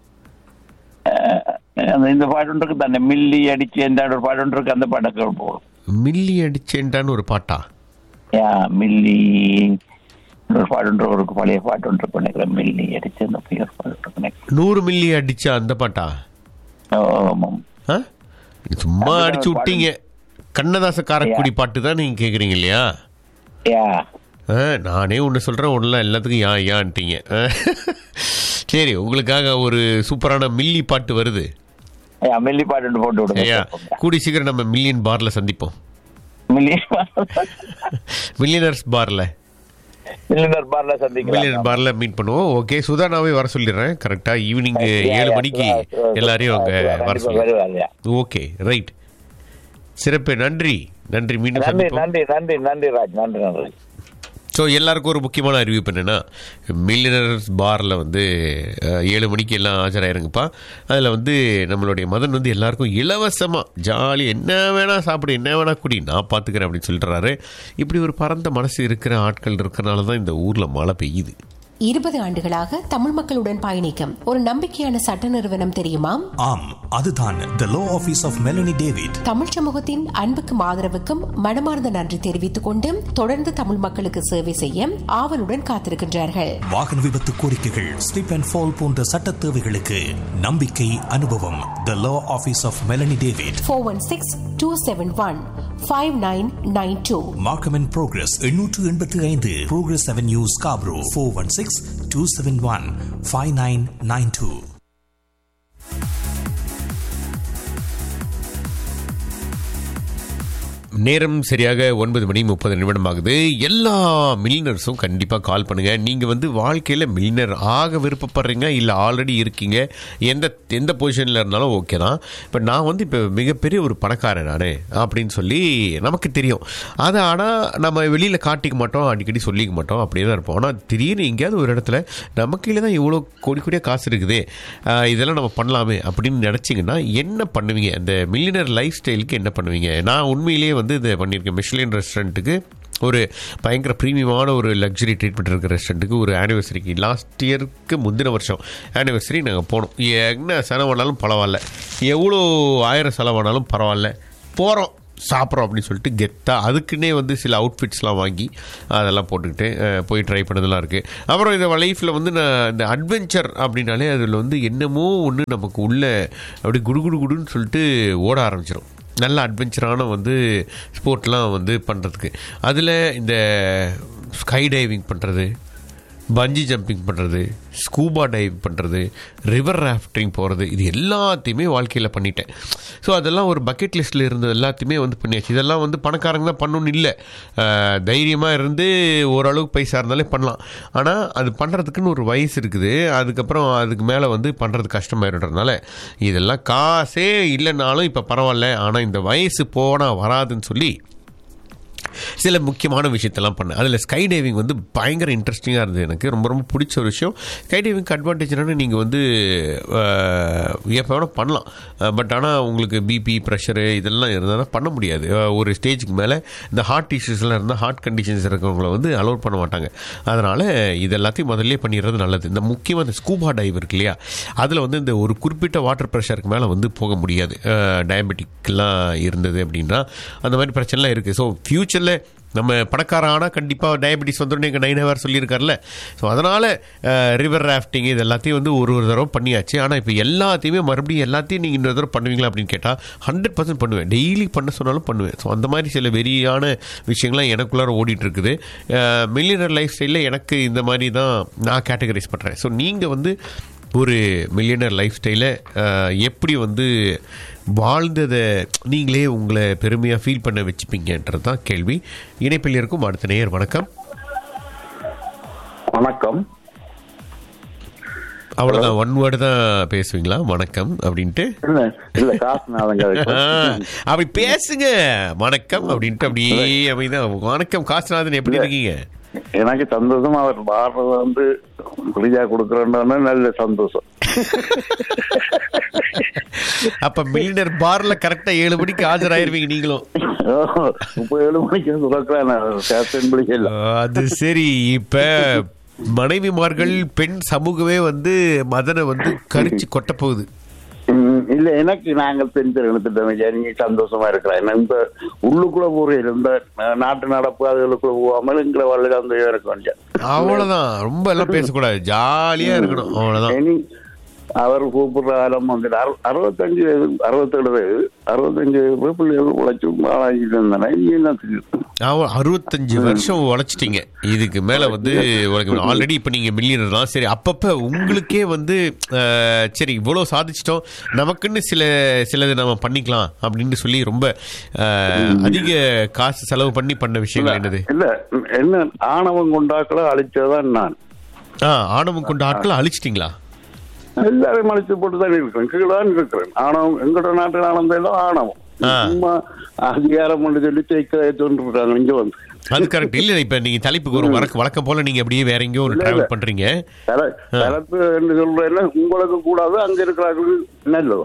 அஹ், அந்த இந்த பாட்டு ஒன்று இருக்கு தானே மில்லி அடிச்சு எந்த ஒரு பாட்டு ஒன்று இருக்கு அந்த பாட்டை போகும்
மில்லி அடிச்சேன்டான்னு ஒரு பாட்டா
யா மில்லி ஒரு பாட்டு ஒன்று ஒரு பழைய பாட்டு ஒன்று இருக்கு நினைக்கிறேன் மில்லி அடிச்சு அந்த பெயர் பாட்டு இருக்கு நினைக்கிறேன்
நூறு மில்லி அடிச்சா அந்த பாட்டா
ஓ, ஆமாம்
ஆ? சும்மா
அதுதான்
அடிச்சு
ஒரு
விட்டீங்க கண்ணதாச காரக்குடி பாட்டு தான் நீங்க கேக்குறீங்க இல்லையா
யா
ஆ, நானே ஒன்று சொல்றேன் ஒன்றும் எல்லாத்துக்கும் யா யான்ட்டீங்க ஆ. சரி உங்களுக்காக ஒரு சூப்பரான மில்லி பாட்டு வருது
யா மில்லி பாட்டு ஒன்று போட்டு
ஐயா
விடுங்க
கூடி சீக்கிரம் நம்ம மில்லியன் பார்ல சந்திப்போம்
மில்லி
மில்லியனர்ஸ் பார்ல
மில்லினர் பார்ல சந்திக்கலாம்
மில்லியன் பார்ல மீட் பண்ணுவோம் ஓகே சுதானாவே வர சொல்லிடுறேன் கரெக்டா ஈவினிங் ஏழு மணிக்கு எல்லாரையும் அவங்க வர சொல்லி
வருவாங்க
ஓகே ரைட் சிறப்பு நன்றி நன்றி மீண்டும்
நன்றி
சந்திப்போம்
நன்றி நன்றி நன்றி ராஜ் நன்றி நன்றி
ஸோ எல்லாருக்கும் ஒரு முக்கியமான அறிவிப்பு என்னென்னா மில்லியனர்ஸ் பாரில் வந்து அஹ், ஏழு மணிக்கு எல்லாம் ஆஜராயிருங்கப்பா அதில் வந்து நம்மளுடைய மதன் வந்து எல்லாருக்கும் இலவசமாக ஜாலி என்ன வேணால் சாப்பிடு என்ன வேணால் குடி நான் பார்த்துக்கிறேன் அப்படின்னு சொல்லிட்டுறாரு இப்படி ஒரு பரந்த மனசு இருக்கிற ஆட்கள் இருக்கிறனால தான் இந்த ஊரில் மழை பெய்யுது
இருபது ஆண்டுகளாக தமிழ் மக்களுடன் பயணிக்கும் ஒரு நம்பிக்கையான சட்ட நிறுவனம் தெரியுமா
ஆம் அதுதான் the law office of Melanie David
தமிழ் சமூகத்தின் அன்புக்கும் ஆதரவுக்கும் மனமார்ந்த நன்றி தெரிவித்துக் கொண்டு தொடர்ந்து தமிழ் மக்களுக்கு சேவை செய்ய ஆவலுடன் காத்திருக்கின்றார்கள்
வாகன விபத்து கோரிக்கைகள் ஸ்லிப் அண்ட் ஃபால் போன்ற சட்ட தேவைகளுக்கு நம்பிக்கை அனுபவம் the law office of Melanie David
four one six two seven one five nine nine two
Markham and Progress எண்ணூற்று எண்பத்தி ஐந்து Progress avenue Scarborough four one six two seven one five nine nine two
「
நேரம் சரியாக ஒன்பது மணி முப்பது நிமிடம் ஆகுது எல்லா மில்லினர்ஸும் கண்டிப்பாக கால் பண்ணுங்க நீங்கள் வந்து வாழ்க்கையில் மில்லினர் ஆக விருப்பப்படுறீங்க இல்லை ஆல்ரெடி இருக்கீங்க எந்த எந்த பொசிஷனில் இருந்தாலும் ஓகே தான் இப்போ நான் வந்து இப்போ மிகப்பெரிய ஒரு பணக்காரன் நான் அப்படின்னு சொல்லி நமக்கு தெரியும் அதை ஆனால் நம்ம வெளியில் காட்டிக்க மாட்டோம் அடிக்கடி சொல்லிக்க மாட்டோம் அப்படியே தான் இருப்போம் ஆனால் திடீர்னு எங்கேயாவது ஒரு இடத்துல நம்ம கீழே தான் இவ்வளோ கோடி கோடியாக காசு இருக்குது ஆஹ் இதெல்லாம் நம்ம பண்ணலாமே அப்படின்னு நினச்சிங்கன்னா என்ன பண்ணுவீங்க இந்த மில்லினர் லைஃப் ஸ்டைலுக்கு என்ன பண்ணுவீங்க நான் உண்மையிலேயே வந்து இதை பண்ணியிருக்கேன் மிஷ்லின் ரெஸ்டாரண்ட்டுக்கு ஒரு பயங்கர ப்ரீமியமான ஒரு லக்ஸரி ட்ரீட்மெண்ட் இருக்கிற ரெஸ்டாரண்ட்டுக்கு ஒரு ஆனிவர்சரிக்கு லாஸ்ட் இயருக்கு முந்தின வருஷம் ஆனிவர்சரி நாங்கள் போனோம் என்ன செலவானாலும் பரவாயில்ல எவ்வளோ ஆயிரம் செலவானாலும் பரவாயில்ல போகிறோம் சாப்பிட்றோம் அப்படின்னு சொல்லிட்டு கெத்தாக அதுக்குன்னே வந்து சில அவுட்ஃபிட்ஸ்லாம் வாங்கி அதெல்லாம் போட்டுக்கிட்டு அஹ், போய் ட்ரை பண்ணதெல்லாம் இருக்குது அப்புறம் இந்த லைஃப்பில் வந்து நான் இந்த அட்வென்ச்சர் அப்படின்னாலே அதில் வந்து என்னமோ ஒன்று நமக்கு உள்ள அப்படி குடு குடு குடுன்னு சொல்லிட்டு ஓட ஆரம்பிச்சிடும் நல்ல அட்வென்ச்சரான வந்து ஸ்போர்ட்லாம் வந்து பண்ணுறதுக்கு அதில் இந்த ஸ்கை டைவிங் பண்ணுறது பஞ்சி ஜம்பிங் பண்ணுறது ஸ்கூபா டைவ் பண்ணுறது ரிவர் ராஃப்டிங் போகிறது இது எல்லாத்தையுமே வாழ்க்கையில் பண்ணிட்டேன் ஸோ அதெல்லாம் ஒரு பக்கெட் லிஸ்ட்டில் இருந்தது எல்லாத்தையுமே வந்து பண்ணியாச்சு இதெல்லாம் வந்து பணக்காரங்க தான் பண்ணணும்னு இல்லை தைரியமாக இருந்து ஓரளவுக்கு பைசா இருந்தாலே பண்ணலாம் ஆனால் அது பண்ணுறதுக்குன்னு ஒரு வயசு இருக்குது அதுக்கப்புறம் அதுக்கு மேலே வந்து பண்ணுறது கஷ்டமாயிருன்றதுனால இதெல்லாம் காசே இல்லைனாலும் இப்போ பரவாயில்ல ஆனால் இந்த வயசு போனால் வராதுன்னு சொல்லி சில முக்கியமான விஷயத்தெல்லாம் பண்ணேன் அதில் ஸ்கை டைவிங் வந்து பயங்கர இன்ட்ரெஸ்டிங்காக இருந்தது எனக்கு ரொம்ப ரொம்ப பிடிச்ச ஒரு விஷயம் ஸ்கை டைவிங்க்கு அட்வான்டேஜ் என்னென்னா நீங்கள் வந்து அஹ், எப்போ வேணால் பண்ணலாம் பட் ஆனால் உங்களுக்கு பிபி ப்ரெஷரு இதெல்லாம் இருந்தால் பண்ண முடியாது அஹ், ஒரு ஸ்டேஜுக்கு மேலே இந்த ஹார்ட் இஷ்யூஸ்லாம் இருந்தால் ஹார்ட் கண்டிஷன்ஸ் இருக்கிறவங்கள வந்து அலோட் பண்ண மாட்டாங்க அதனால் இது எல்லாத்தையும் முதல்ல பண்ணிடுறது நல்லது இந்த முக்கியமாக இந்த ஸ்கூபா டைவ் இருக்கு இல்லையா அதில் வந்து இந்த ஒரு குறிப்பிட்ட வாட்டர் ப்ரெஷருக்கு மேலே வந்து போக முடியாது டயபெட்டிக்லாம் இருந்தது அப்படின்னா அந்த மாதிரி பிரச்சனைலாம் இருக்குது ஸோ ஃப்யூச்சரில் நம்ம பணக்காரன் ஆனால் கண்டிப்பாக டயபெட்டிஸ் வந்துடும் எங்கள் நைன் ஹவர் சொல்லியிருக்காருல்ல ஸோ அதனால் ரிவர் ராஃப்டிங் இது எல்லாத்தையும் வந்து ஒரு ஒரு தடவை பண்ணியாச்சு ஆனால் இப்போ எல்லாத்தையுமே மறுபடியும் எல்லாத்தையும் நீங்கள் இன்னொரு தடவை பண்ணுவீங்களா அப்படின்னு கேட்டால் ஹண்ட்ரட் பர்சன்ட் பண்ணுவேன் டெய்லி பண்ண சொன்னாலும் பண்ணுவேன் ஸோ அந்த மாதிரி சில வெறியான விஷயங்கள்லாம் எனக்குள்ளார ஓடிட்டு இருக்குது மில்லியனர் லைஃப் ஸ்டைலில் எனக்கு இந்த மாதிரி தான் நான் கேட்டகரைஸ் பண்ணுறேன் ஸோ நீங்கள் வந்து ஒரு மில்லியனர் லைஃப் ஸ்டைலை எப்படி வந்து வாழ்ந்ததை நீங்களே உங்களை பெருமையாக ஃபீல் பண்ண வச்சுப்பீங்கன்றது தான் கேள்வி இணைப்பில் இருக்கும் அடுத்த நேயர் வணக்கம்
வணக்கம்
அவ்வளோதான் ஒன் வேர்டு தான் பேசுவீங்களா வணக்கம் அப்படின்ட்டு
இல்ல இல்ல காசுனாலங்க
ஆ, அப்படி பேசுங்க வணக்கம் அப்படின்ட்டு அப்படியே அப்படிதான் வணக்கம் காசுநாதன் எப்படி இருக்கீங்க
எனக்கு சந்தோஷம் அவர் பாடுறது வந்து ஃப்ரீயா கொடுக்கறோன்னு நல்ல சந்தோஷம்
அப்ப மில்லியனர் பார்ல கரெக்டா ஏழு மணிக்கு ஆஜராயிருவீங்க நீங்களும்
இப்போ ஏழு மணிக்கு கொடுக்குறேன் கேப்டன் பிடிக்கல
அது சரி இப்ப மனைவிமார்கள் பெண் சமூகமே வந்து மதனை வந்து கரிச்சு கொட்ட போகுது
ம், இல்ல எனக்கு நாங்கள் தெரிஞ்சு எடுத்துட்டோம் நீங்க சந்தோஷமா இருக்கிறேன் இந்த உள்ளுக்குள்ள போறீங்க இந்த நாட்டு நடப்பு அதுகளுக்குள்ள போகாமல் எங்களை வாழ்க்கை அந்த இருக்க வேண்டிய
அவ்வளவுதான் ரொம்ப எல்லாம் பேசக்கூடாது ஜாலியா இருக்கணும் அவ்வளவுதான்
இனி அவர் கூப்பிடுற காலம் வந்து அறு- அறுபத்தஞ்சு வயது அறுபத்தேழு வயது அறுபத்தஞ்சு வயது பிள்ளைகள் உழைச்சு ஆளாகிட்டு இருந்தேன் இனி என்னத்துக்கு
அவ- அறுபத்தஞ்சு வருஷம் உழைச்சிட்டீங்க இதுக்கு மேல வந்து ஆல்ரெடி இப்ப நீங்க மில்லியனர் தான் சரி அப்பப்ப உங்களுக்கே வந்து அஹ், சரி இவ்வளவு சாதிச்சிட்டோம் நமக்குன்னு சில சிலது நம்ம பண்ணிக்கலாம் அப்படின்னு சொல்லி ரொம்ப அஹ், அதிக காசு செலவு பண்ணி பண்ண விஷயங்கள் என்னது
இல்ல என்ன ஆணவம் கொண்டாக்களை அழிச்சதான் நான்
ஆ ஆணவம் கொண்ட ஆட்களை அழிச்சிட்டீங்களா
எல்லாரையும் அழிச்சு போட்டு தான் இருக்கிறேன் கீழே தான் இருக்கிறேன் ஆணவம் எங்கட நாட்டு ஆனந்தம் எல்லாம் ஆணவம்
ஆ.
சும்மா அதிகாரம் பண்ணி சொல்லி தேய்க்க இருக்காங்க இங்க வந்து
அது கரெக்ட் இல்ல இப்ப நீங்க தலைப்புக்கு ஒரு வழக்க வழக்கம் போல நீங்க அப்படியே வேற எங்கேயோ ஒரு
இல்ல,
டிராவல்
இல்ல.
பண்றீங்க
தல- தலத்து என்று சொல்றேன்னா உங்களுக்கு கூடாது அங்க இருக்கிறார்கள் நல்லதோ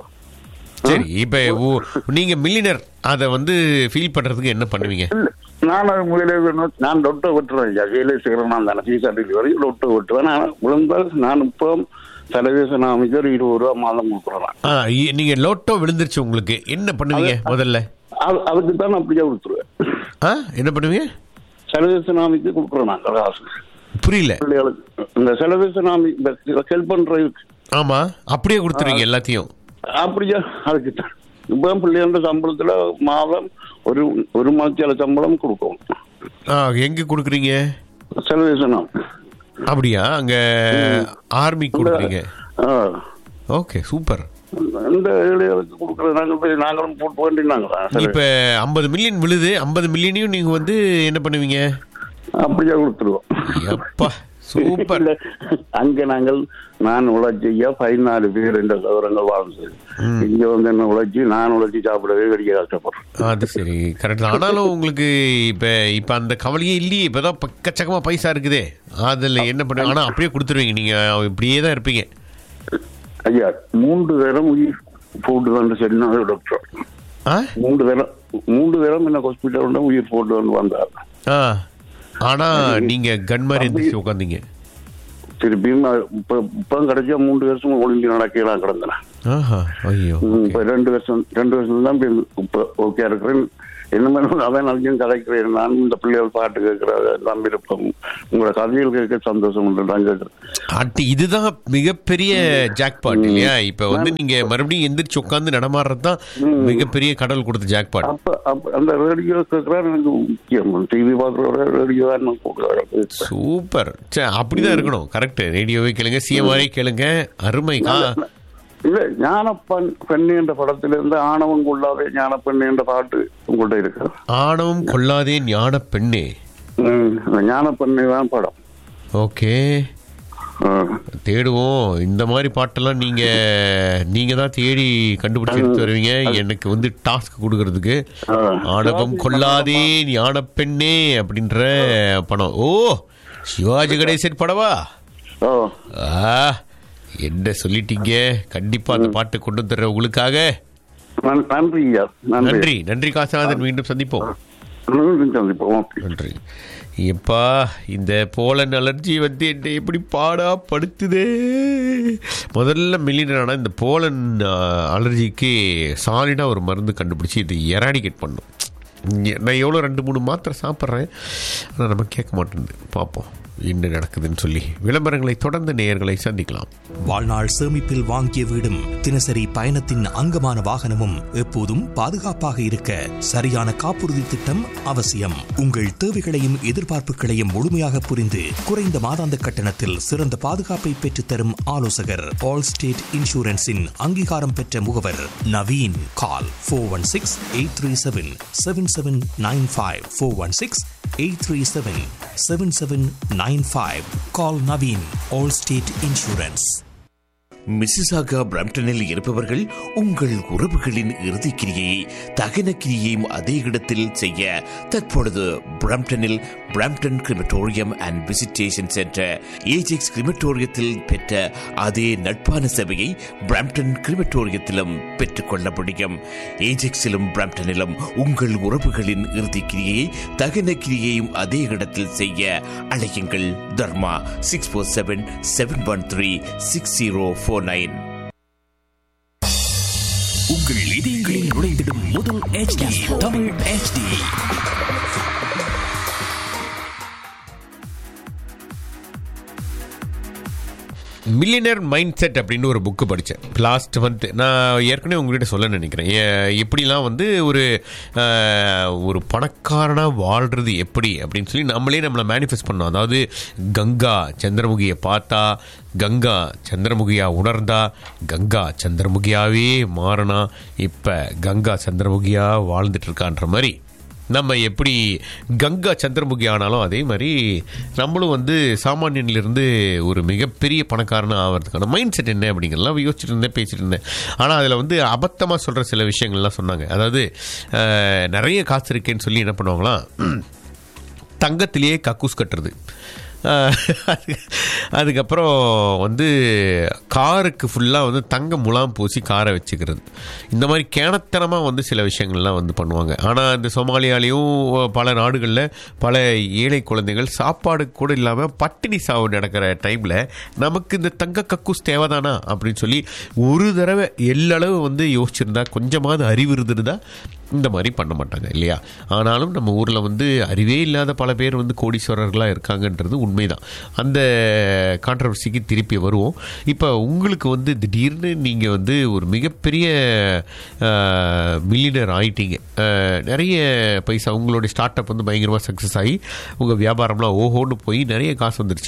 சரி இப்ப ஓ- நீங்க மில்லியனர் அதை வந்து ஃபீல் பண்றதுக்கு என்ன பண்ணுவீங்க
இல்ல நான் அது முதலே வேணும். நான் டொட்டை விட்டுறேன் கையில செய்கிறேன் நான் தானே ஃபீஸ் அடிக்கிற வரைக்கும் டொட்டை விட்டுவேன் நான் விழுந்தால் நான் இப்போ தலைவேச அமைச்சர் இருபது ரூபா மாதம் கொடுக்குறேன்
ஆ, இ- நீங்க லோட்டோ விழுந்துருச்சு உங்களுக்கு என்ன பண்ணுவீங்க முதல்ல
அது அதுக்கு தான் நான் அப்படியே கொடுத்துருவேன்
ஆ என்ன பண்ணுவீங்க
செலவேச நாமிக்கு கொடுக்குறேன் நான் காசு
புரியல
பிள்ளைகளுக்கு இந்த செலவேச நாமி ஹெல்ப் பண்றதுக்கு
ஆமா அப்படியே கொடுத்துருவீங்க எல்லாத்தையும்
அப்படியா அதுக்கு தான் இப்போ பிள்ளைகளோட சம்பளத்துல மாதம் ஒரு ஒரு மாதத்தியால சம்பளம் கொடுக்கும்
ஆ, எங்க கொடுக்குறீங்க
செலவேச நாமி
அப்படியா அங்க ஆர்மி கொடுக்குறீங்க
ஆ
ஓகே சூப்பர்
இந்த ஏழைகளுக்கு கொடுக்கறது நாங்கள் போய் நாங்களும் போட்டு வேண்டினாங்களா
இப்ப ஐம்பது மில்லியன் விழுது ஐம்பது மில்லியனையும் நீங்க வந்து என்ன பண்ணுவீங்க
அப்படியே கொடுத்துருவோம்
எப்பா சூப்பர்
இல்ல, அங்க நாங்கள் நான் உழைச்சியா பதினாலு பேர் என்ற சதுரங்கள் வாழ்ந்தது இங்க வந்து என்ன உழைச்சி நான் உழைச்சி சாப்பிடவே வெடிக்க கஷ்டப்படுறேன்
அது சரி கரெக்ட் தான் ஆனாலும் உங்களுக்கு இப்ப இப்ப அந்த கவலையே இல்லையே இப்பதான் பக்கச்சக்கமா பைசா இருக்குதே அதுல என்ன பண்ணுவீங்க ஆனா அப்படியே கொடுத்துருவீங்க நீங்க இப்படியே தான் இருப்பீங்க
ஐயா மூன்று தரம் உயிர் போட்டு வந்து சொன்னாங்க டாக்டர்
ஆ
மூன்று தரம் மூன்று தரம் என்ன ஹாஸ்பிட்டல் உயிர் போட்டு வந்து வந்தார்
ஆ ஆனா நீங்க கன் மாதிரி எந்திரிச்சு உட்காந்தீங்க
திருப்பியும் அது இப்ப இப்ப கிடைச்சா மூன்று வருஷம் ஒளிம்பி நடக்கலாம் கிடந்தேன்
ஆஹா ஐயோ
ம், இப்ப ரெண்டு வருஷம் ரெண்டு வருஷம் தான் இப்ப இப்ப ஓகே இருக்கிறேன் என்ன மாதிரி அதான் நாளைக்கும் கதைக்கிறேன் நான் இந்த பிள்ளைகள் பாட்டு கேட்கிற எல்லாம் விருப்பம் உங்களோட கதைகள் கேட்க சந்தோஷம் உண்டு நான் கேட்கிறேன்
அட்டு இதுதான் மிகப்பெரிய ஜாக்பாட் இல்லையா இப்ப வந்து நீங்க மறுபடியும் எந்திரிச்சு உட்காந்து நடமாடுறது தான் மிகப்பெரிய கடல் கொடுத்த ஜாக்பாட்
அப்ப அப்ப அந்த ரேடியோ கேட்கறா எனக்கு முக்கியம் டிவி பாக்குற ரேடியோ தான் நான் கூப்பிடுறேன்
சூப்பர் சே அப்படிதான் இருக்கணும் கரெக்ட் ரேடியோவே கேளுங்க சிஎம்ஆரே கேளுங்க அருமை ஆ
இல்ல ஞானப்பன் பெண்ணு என்ற படத்துல இருந்து ஆணவம் கொள்ளாதே ஞானப்பெண்ணு என்ற பாட்டு உங்கள்கிட்ட இருக்கு
ஆணவம் கொள்ளாதே ஞான பெண்ணே
ம், அந்த ஞானப்பெண்ணு தான் படம்
ஓகே
ஆ.
தேடுவோம் இந்த மாதிரி பாட்டெல்லாம் நீங்க நீங்க தான் தேடி கண்டுபிடிச்சு எடுத்து வருவீங்க எனக்கு வந்து டாஸ்க் கொடுக்கறதுக்கு
ஆ.
ஆணவம் கொள்ளாதே ஞான பெண்ணே அப்படின்ற படம் ஓ சிவாஜி கணேசன் படவா
ஓ
ஆ என்ன சொல்லிட்டீங்க கண்டிப்பா அந்த பாட்டு கொண்டு வந்துடுற உங்களுக்காக
நன்- நன்றி ஐயா நன்றி
நன்றி நன்றி காசநாதன் மீண்டும் சந்திப்போம்
மீண்டும் சந்திப்போம் ஓகே
நன்றி எப்பா இந்த போலன் அலர்ஜி வந்து என்னை எப்படி பாடா படுத்துதே முதல்ல மில்லியனான இந்த போலன் அலர்ஜிக்கு சாலிடாக ஒரு மருந்து கண்டுபிடிச்சி இதை எராடிகேட் பண்ணும் இங்க நான் எவ்வளோ ரெண்டு மூணு மாத்திரை சாப்பிட்றேன் ஆனால் நம்ம கேட்க மாட்டேங்குது பார்ப்போம் என்ன நடக்குதுன்னு சொல்லி விளம்பரங்களை தொடர்ந்து நேயர்களை சந்திக்கலாம்
வாழ்நாள் சேமிப்பில் வாங்கிய வீடும் தினசரி பயணத்தின் அங்கமான வாகனமும் எப்போதும் பாதுகாப்பாக இருக்க சரியான காப்புறுதி திட்டம் அவசியம் உங்கள் தேவைகளையும் எதிர்பார்ப்புகளையும் முழுமையாக புரிந்து குறைந்த மாதாந்த கட்டணத்தில் சிறந்த பாதுகாப்பை பெற்றுத்தரும் ஆலோசகர் ஆல் ஸ்டேட் இன்சூரன்ஸின் அங்கீகாரம் பெற்ற முகவர் Naveen call four one six eight three seven seven seven nine five four one six eight three seven seven seven nine five call Naveen Allstate insurance
Mississauga பிரம்டனில் இருப்பவர்கள் உங்கள் உறவுகளின் இறுதிக் கிரியை தகன கிரியையும் அதே இடத்தில் செய்ய தற்பொழுது பிரம்டனில் Brampton crematorium and visitation centre Ajax கிரிமட்டோரியத்தில் பெற்ற அதே நட்பான சேவையை பிரம்டன் கிரிமட்டோரியத்திலும் பெற்றுக்கொள்ள முடியும் ஏஜெக்ஸிலும் பிரம்டனிலும் உங்கள் உறவுகளின் இறுதிக் கிரியையை தகன கிரியையும் அதே இடத்தில் செய்ய அழையுங்கள் Dharma six four seven seven one three six zero four nine
உங்கள் இதயங்களில் நுழைந்திடும் முதல் HD Tamil HD
millionaire mindset அப்படின்னு ஒரு புக்கு படித்தேன் லாஸ்ட் மந்த் நான் ஏற்கனவே உங்ககிட்ட சொல்ல நினைக்கிறேன் எ- எப்படிலாம் வந்து ஒரு அஹ், ஒரு பணக்காரனாக வாழ்கிறது எப்படி அப்படின்னு சொல்லி நம்மளே நம்மளை மேனிஃபெஸ்ட் பண்ணோம் அதாவது கங்கா சந்திரமுகியை பார்த்தா கங்கா சந்திரமுகியா உணர்ந்தா கங்கா சந்திரமுகியாவே மாறினா இப்போ கங்கா சந்திரமுகியா வாழ்ந்துட்டு இருக்கான்ற மாதிரி நம்ம எப்படி கங்கா சந்திரமுகி ஆனாலும் அதே மாதிரி நம்மளும் வந்து சாமானியனிலிருந்து ஒரு மிகப்பெரிய பணக்காரன் ஆகிறதுக்கான மைண்ட் செட் என்ன அப்படிங்கிறலாம் யோசிச்சுட்டு இருந்தேன் பேசிட்டு இருந்தேன் ஆனால் அதில் வந்து அபத்தமாக சொல்கிற சில விஷயங்கள்லாம் சொன்னாங்க அதாவது அஹ், நிறைய காசு இருக்கேன்னு சொல்லி என்ன பண்ணுவாங்களாம் தங்கத்திலேயே கக்கூஸ் கட்டுறது அஹ், அது- அதுக்கப்புறம் வந்து காருக்கு ஃபுல்லாக வந்து தங்க முலாம் பூசி காரை வச்சுக்கிறது இந்த மாதிரி கேணத்தனமாக வந்து சில விஷயங்கள்லாம் வந்து பண்ணுவாங்க ஆனால் இந்த சோமாலியாலேயும் பல நாடுகளில் பல ஏழை குழந்தைகள் சாப்பாடு கூட இல்லாமல் பட்டினி சாவு நடக்கிற டைமில் நமக்கு இந்த தங்க கக்கூஸ் தேவைதானா அப்படின்னு சொல்லி ஒரு தடவை எல்லளவு வந்து யோசிச்சிருந்தா கொஞ்சமாவது அறிவு இருந்திருந்தா இந்த மாதிரி பண்ண மாட்டாங்க இல்லையா ஆனாலும் நம்ம ஊரில் வந்து அறிவே இல்லாத பல பேர் வந்து கோடீஸ்வரர்களாக இருக்காங்கன்றது உண்மைதான் அந்த கான்ட்ரவர்சிக்கு திருப்பி வருவோம் இப்போ உங்களுக்கு வந்து திடீர்னு நீங்கள் வந்து ஒரு மிகப்பெரிய மில்லியனர் ஆயிட்டீங்க அஹ், நிறைய பைசா உங்களுடைய ஸ்டார்ட் அப் வந்து பயங்கரமாக சக்ஸஸ் ஆகி உங்கள் வியாபாரம்லாம் ஓஹோன்னு போய் நிறைய காசு வந்துருச்சு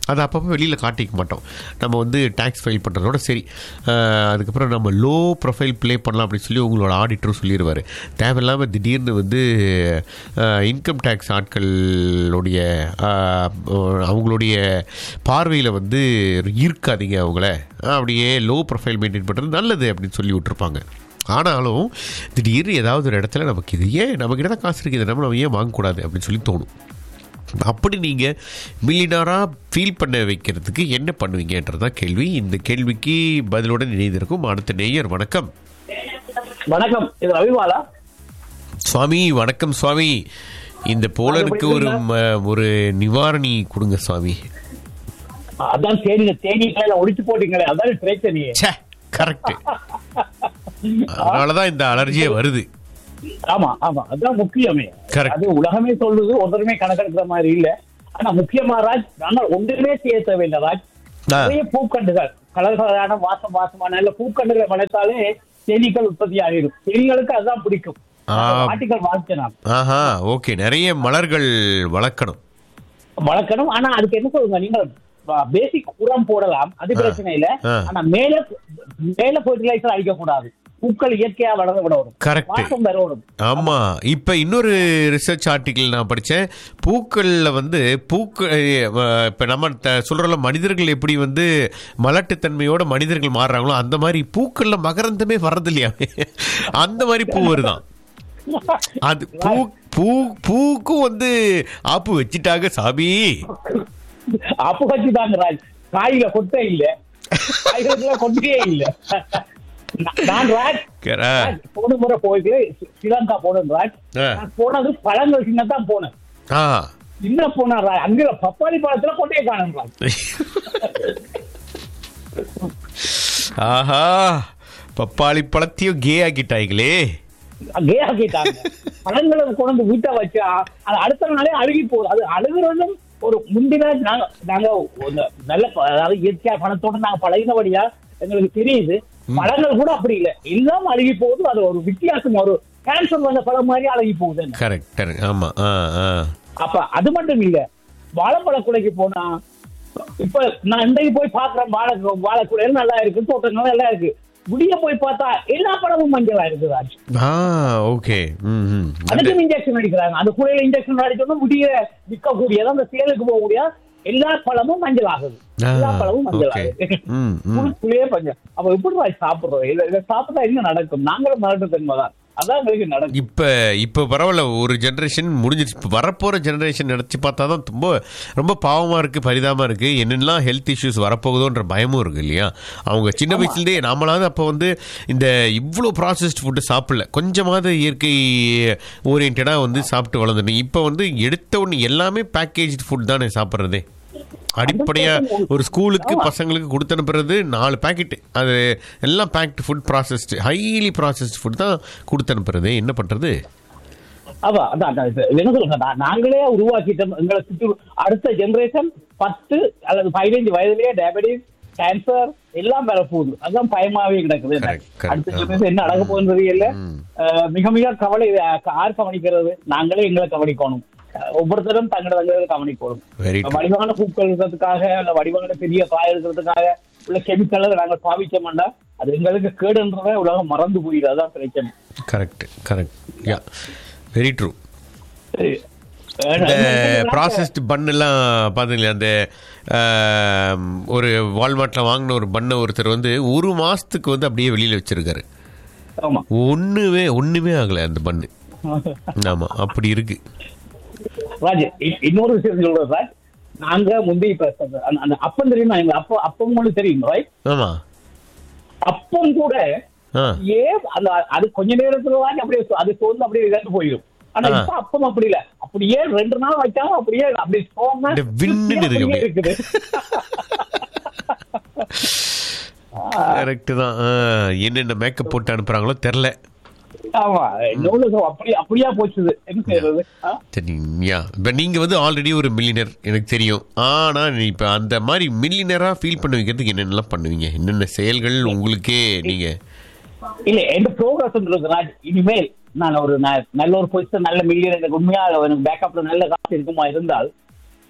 அதை அப்பப்போ வெளியில் காட்டிக்க மாட்டோம் நம்ம வந்து டேக்ஸ் ஃபைல் பண்ணுறதோட சரி அஹ், அதுக்கப்புறம் நம்ம லோ ப்ரொஃபைல் ப்ளே பண்ணலாம் அப்படின்னு சொல்லி உங்களோட ஆடிட்டரும் சொல்லிடுவார் தேவையில்லாமல் திடீர்னு வந்து இன்கம் டேக்ஸ் ஆட்களுடைய அஹ், அவங்களுடைய பார்வையில் வந்து இருக்காதீங்க அவங்கள அப்படியே லோ ப்ரொஃபைல் மெயின்டைன் பண்ணுறது நல்லது அப்படின்னு சொல்லி விட்டுருப்பாங்க ஆனாலும் திடீர்னு ஏதாவது ஒரு இடத்துல நமக்கு இது ஏன் நம்மக்கிட்ட தான் காசு இருக்குது நம்ம நம்ம ஏன் வாங்கக்கூடாது அப்படின்னு சொல்லி தோணும் அப்படி நீங்கள் மில்லியனராக ஃபீல் பண்ண வைக்கிறதுக்கு என்ன பண்ணுவீங்கன்றதான் கேள்வி இந்த கேள்விக்கு பதிலுடன் இணைந்திருக்கும் அடுத்த நேயர் வணக்கம்
வணக்கம் இது ரவிபாலா
சுவாமி வணக்கம் சுவாமி இந்த போலருக்கு ஒரு ம- ஒரு நிவாரணி கொடுங்க சுவாமி
அதான் தேனி தேனீக்களை ஒடிச்சு போட்டீங்களே அதான் பிரச்சனையே
ச்சே கரெக்ட் அதனாலதான் இந்த அலர்ஜியே வருது
ஆமா ஆமா அதான் முக்கியமே
Correct.
அது உலகமே சொல்லுது ஒருத்தருமே கணக்கெடுக்கிற மாதிரி இல்ல ஆனா முக்கியமா ராஜ் நாங்கள் ஒன்றுமே செய்ய தேவையில்லை ராஜ்
ஆ.
நிறைய பூக்கண்டுகள் கலர் கலரான வாசம் வாசமான நல்ல பூக்கண்டுகளை வளர்த்தாலே தேனீக்கள் உற்பத்தி ஆகிடும் தேனீகளுக்கு அதுதான் பிடிக்கும்
ஆ.
ஆட்டிகள் வாழ்க்கை நான்
ஆஹா ஓகே நிறைய மலர்கள் வளர்க்கணும்
வளர்க்கணும் ஆனா அதுக்கு என்ன சொல்லுங்க நீங்க பேசிக் உரம் போடலாம் அது பிரச்சனை இல்ல
ஆ.
ஆனா மேல மேல ஃபெர்டிலைசர் அடிக்க கூடாது பூக்கள் இயற்கையா வளர விடணும்
Correct.
வாசம் வரணும்
ஆமா இப்ப இன்னொரு ரிசர்ச் ஆர்டிகிள் நான் படிச்சேன் பூக்கள்ல வந்து பூக்கள் இப்ப நம்ம த- சொல்றோம்ல மனிதர்கள் எப்படி வந்து மலட்டுத்தன்மையோட மனிதர்கள் மாறுறாங்களோ அந்த மாதிரி பூக்கள்ல மகரந்தமே வர்றது இல்லையா அந்த மாதிரி பூ வருதான் அது பூ பூ பூக்கும் வந்து ஆப்பு வச்சிட்டாங்க சாமி
அப்ப வச்சு தாங்க ராஜ் காயில கொட்டே இல்ல காய்கறில கொட்டே இல்ல நான் நான் ராஜ்
கரா.
ராஜ், போன முறை போயிட்டு ஸ்ரீலங்கா போனேன் ராஜ்
ஆ.
நான் போனது பழங்கள் சின்ன தான் போனேன்
ஆ
என்ன போனா ராஜ் அங்க பப்பாளி பழத்துல கொட்டையை காணும் ராஜ்
ஆஹா பப்பாளி பழத்தையும் கே ஆக்கிட்டாங்களே
கே ஆக்கிட்டாங்க பழங்களை கொண்டு வந்து வீட்டை வச்சா அது அடுத்த நாளே அழுகி போகுது அது அழுகுறதும் ஒரு முந்தின நாங்க நாங்க ஒரு நல்ல ப- அதாவது இயற்கையா பணத்தோட நாங்க பழகினபடியா எங்களுக்கு தெரியுது பழங்கள் கூட அப்படி இல்லை எல்லாம் அழுகி போகுது அது ஒரு வித்தியாசம் ஒரு கேன்சர் வந்த பழம் மாதிரி அழுகி போகுது
கரெக்ட் ஆமா ஆ ஆ
அப்ப அது மட்டும் இல்ல வாழைப்பழ குலைக்கு போனா இப்ப நான் இன்றைக்கு போய் பாக்குறேன் வாழை வாழைக்குலை நல்லா இருக்கு தோட்டங்கள் நல்லா இருக்கு முடிய போய் பார்த்தா எல்லா பழமும் மஞ்சளா இருக்கு ராஜ்
ஆ ஓகே ம் ம்
அதுக்கும் இன்ஜெக்ஷன் அடிக்கிறாங்க அந்த குழையில இன்ஜெக்ஷன் அடிச்சோம்னா முடிய விற்கக்கூடியது அந்த சேலுக்கு போகக்கூடிய எல்லா பழமும் மஞ்சள் ஆகுது
ஆ,
எல்லா பழமும் மஞ்சள்
okay.
ஆகுது
ம், ம்.
புளியே பஞ்சம் அப்ப எப்படி ராஜ் சாப்பிடுறோம் இதை இதை சாப்பிட்டா என்ன நடக்கும் நாங்களும் மரட்டு தன்மைதான் அதான் எங்களுக்கு நடக்கும்
இப்ப இப்ப பரவாயில்ல ஒரு ஜெனரேஷன் முடிஞ்சிருச்சு இப்ப வரப்போற ஜெனரேஷன் நினைச்சு பார்த்தா தான் ரொம்ப ரொம்ப பாவமா இருக்கு பரிதாபமா இருக்கு என்னென்னலாம் ஹெல்த் இஷ்யூஸ் வரப்போகுதோன்ற பயமும் இருக்கு இல்லையா அவங்க சின்ன வயசுலேருந்தே நாமளாவது அப்போ வந்து இந்த இவ்வளோ ப்ராசஸ்ட் ஃபுட்டு சாப்பிடல கொஞ்சமாவது இயற்கை ஓரியன்டாக வந்து சாப்பிட்டு வளர்ந்துட்டேன் இப்போ வந்து எடுத்த உடனே எல்லாமே பேக்கேஜ் ஃபுட் தானே சாப்பிட்றதே அடிப்படையா ஒரு ஸ்கூலுக்கு பசங்களுக்கு கொடுத்து அனுப்புறது நாலு பாக்கெட் அது எல்லாம் packed food processed highly processed food தான் கொடுத்து அனுப்புறது என்ன பண்றது
அதான் அதான் அதான் இது என்ன சொல்லுங்க நா- நாங்களே உருவாக்கிட்டோம் எங்களை சுற்றி அடுத்த ஜெனரேஷன் பத்து அல்லது பதினைஞ்சு வயதுலயே டயபெட்டிஸ் கேன்சர் எல்லாம் வர போகுது அதான் பயமாவே கிடக்குது
Correct, correct,
அடுத்த
ஆமா.
ஜெனரேஷன் என்ன நடக்க போகுது இல்ல அஹ், மிக மிக கவலை இது, அஹ், யார் கவனிக்கிறது நாங்களே எங்களை கவனிக்கணும் அஹ், ஒவ்வொருத்தரும் தங்களை தங்களை கவனிக்கணும்
Very true.
வடிவான பூக்கள் இருக்கிறதுக்காக இல்ல வடிவான பெரிய காய இருக்கிறதுக்காக உள்ள கெமிக்கலை நாங்கள் பாவிக்க மாட்டோம் அது எங்களுக்கு கேடுன்றத உலகம் மறந்து போயிடுது அதான் பிரச்சனை
correct correct yeah very true
சரி.
இந்த ப்ராசஸ்டு பண்ணெல்லாம் பார்த்தீங்களா அந்த ஆம், ஒரு வால்மார்ட்டில் வாங்கின ஒரு பண்ணை ஒருத்தர் வந்து ஒரு மாதத்துக்கு வந்து அப்படியே வெளியில் வச்சிருக்காரு
ஆமா
ஒன்றுமே ஒன்றுமே ஆகலை அந்த பண்ணு ஆமாம் அப்படி இருக்கு
ராஜ் இ- இன்னொரு விஷயம் சொல்றேன் ராஜ் நாங்க முந்தி இப்ப அந்த- அந்த அப்பம் தெரியுமா எங்க அப்பா அப்பம் உங்களுக்கு தெரியும் ரைட்
ஆமாம்
அப்பம் கூட
ஆ
ஏன் அந்த அது கொஞ்ச நேரத்துல வாங்கி அப்படியே சோ- அது சோர்ந்து அப்படியே இழந்து போயிடும் ஆனா
ஆ.
இப்ப அப்பம் அப்படி இல்ல அப்படியே ரெண்டு நாள் வைக்காம அப்படியே அப்படியே சோம
அப்படியே விண்ணுன்னு இருக்கு அப்படியே.
இருக்குது
கரெக்டு தான் ஆ, என்னென்ன மேக்கப் போட்டு அனுப்புகிறாங்களோ தெரில
ஆமா இன்னொன்னு சொ- அப்படி அப்படியா போச்சுது என்ன செய்யறது ஆ?
சரியா இப்போ நீங்கள் வந்து ஆல்ரெடி ஒரு மில்லினர் எனக்கு தெரியும் ஆனால் இப்போ அந்த மாதிரி மில்லினராக ஃபீல் பண்ண வைக்கிறதுக்கு என்னென்னலாம் பண்ணுவீங்க என்னென்ன செயல்கள் உங்களுக்கே நீங்கள்
இல்ல எந்த ப்ரோக்ரஸ் இருக்கு ராஜ் இனிமேல் நான் ஒரு ந- நல்ல ஒரு பொசிஷன் நல்ல மில்லியன் எனக்கு உண்மையா எனக்கு பேக்கப்ல நல்ல காசு இருக்குமா இருந்தால்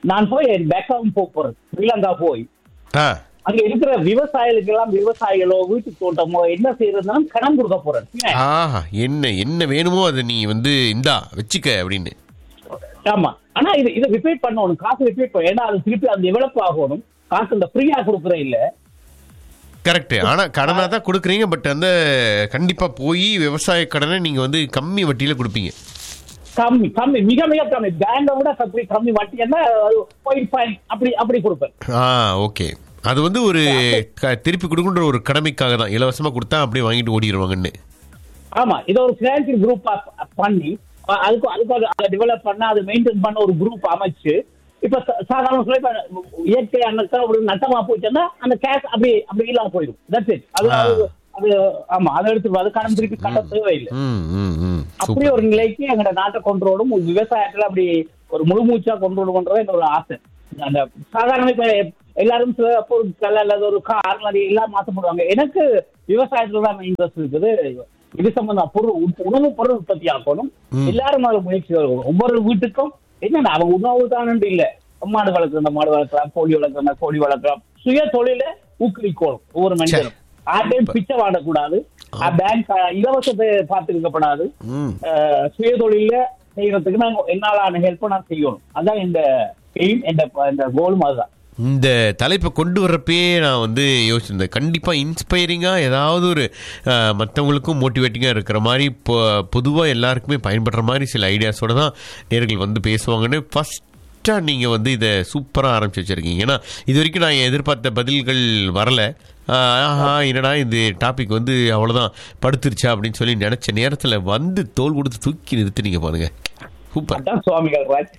நான் போய் பேக்காவும் போக போறேன் ஸ்ரீலங்கா போய்
ஆ
அங்க இருக்கிற விவசாயிகளுக்கு எல்லாம் விவசாயிகளோ வீட்டு தோட்டமோ என்ன செய்யறதுனா கடன் கொடுக்க போறேன்
ஆஹா என்ன என்ன வேணுமோ அதை நீ வந்து இந்தா வச்சுக்க அப்படின்னு
ஆமா ஆனா இது இதை ரிப்பீட் பண்ணணும் காசு ரிப்பீட் பண்ண ஏன்னா அது திருப்பி அது டெவலப் ஆகணும் காசு இந்த ஃப்ரீயா கொடுக்குற இல்ல
கரெக்ட் ஆனா கடனா தான் கொடுக்குறீங்க பட் அந்த கண்டிப்பா போய் விவசாய கடனை நீங்க வந்து கம்மி வட்டியில கொடுப்பீங்க
கம்மி கம்மி மிக மிக கம்மி பேங்கை விட கம்மி கம்மி வட்டி என்ன பாயிண்ட் ஃபைவ் அப்படி அப்படி கொடுப்பேன்
ஆ ஓகே அது வந்து ஒரு க- திருப்பி கொடுக்குன்ற ஒரு கடமைக்காக தான் இலவசமா கொடுத்தா அப்படியே வாங்கிட்டு ஓடிடுவாங்கன்னு
ஆமா இதை ஒரு பினான்சியல் குரூப் பண்ணி அ- அதுக்கு அதுக்கு அதை டெவலப் பண்ண அதை மெயின்டைன் பண்ண ஒரு குரூப் அமைச்சு இப்ப சா- சாதாரண சொல்ல இப்ப இயற்கை அன்னக்கா ஒரு நட்டமா போச்சுன்னா அந்த கேஷ் அப்படி அப்படி இல்லாம போயிடும் தட்ஸ் இட் அது
ஆ.
அது- அது ஆமா அதை எடுத்து அது கடன் திருப்பி கட்ட தேவையில்லை
ம் ம் ம்
அப்படி ஒரு நிலைக்கு எங்கட நாட்டை கொண்டு வரணும் ஒரு விவசாயத்துல அப்படி ஒரு முழு மூச்சா கொண்டு வரணும்ன்றது என்னோட ஆசை அந்த சாதாரண இப்ப எல்லாரும் சில பொருட்கள் அல்லது ஒரு கார் அது எல்லாம் மாற்றப்படுவாங்க எனக்கு விவசாயத்துல தான் இன்ட்ரெஸ்ட் இருக்குது இது சம்பந்தம் பொருள் உண- உணவு பொருள் உற்பத்தி ஆக்கணும் எல்லாரும் அது முயற்சி எடுக்கணும். ஒவ்வொரு வீட்டுக்கும் என்னன்னா அவங்க உணவு தானு இல்ல மாடு வளர்க்குற மாடு வளர்க்கலாம் கோழி வளர்க்குற கோழி வளர்க்கலாம் சுய தொழில ஊக்குவிக்கணும் ஒவ்வொரு மனிதனும் ஆட்டையும் பிச்சை வாடக்கூடாது பேங்க் இலவசத்தை பார்த்துக்கப்படாது
ம்
அஹ் சுய தொழில செய்யறதுக்கு நான் என்னாலான ஹெல்ப் நான் செய்யணும் அதான் இந்த எய்ம் இந்த இந்த கோலும் அதுதான்
இந்த தலைப்பை கொண்டு வர்றப்பயே நான் வந்து யோசிச்சிருந்தேன் கண்டிப்பாக இன்ஸ்பைரிங்காக ஏதாவது ஒரு அஹ், மற்றவங்களுக்கும் மோட்டிவேட்டிங்காக இருக்கிற மாதிரி இப்போ பொதுவாக எல்லாருக்குமே பயன்படுற மாதிரி சில ஐடியாஸோட தான் நேர்கள் வந்து பேசுவாங்கன்னு ஃபஸ்ட்டாக நீங்கள் வந்து இதை சூப்பராக ஆரம்பிச்சு வச்சுருக்கீங்க ஏன்னா இது வரைக்கும் நான் எதிர்பார்த்த பதில்கள் வரல ஆஹ், ஆஹா என்னடா இந்த டாபிக் வந்து அவ்வளோதான் படுத்துருச்சா அப்படின்னு சொல்லி நினச்ச நேரத்தில் வந்து தோல் கொடுத்து தூக்கி நிறுத்தினீங்க பாருங்க சூப்பர்
அதான் சுவாமிகள் ராஜ்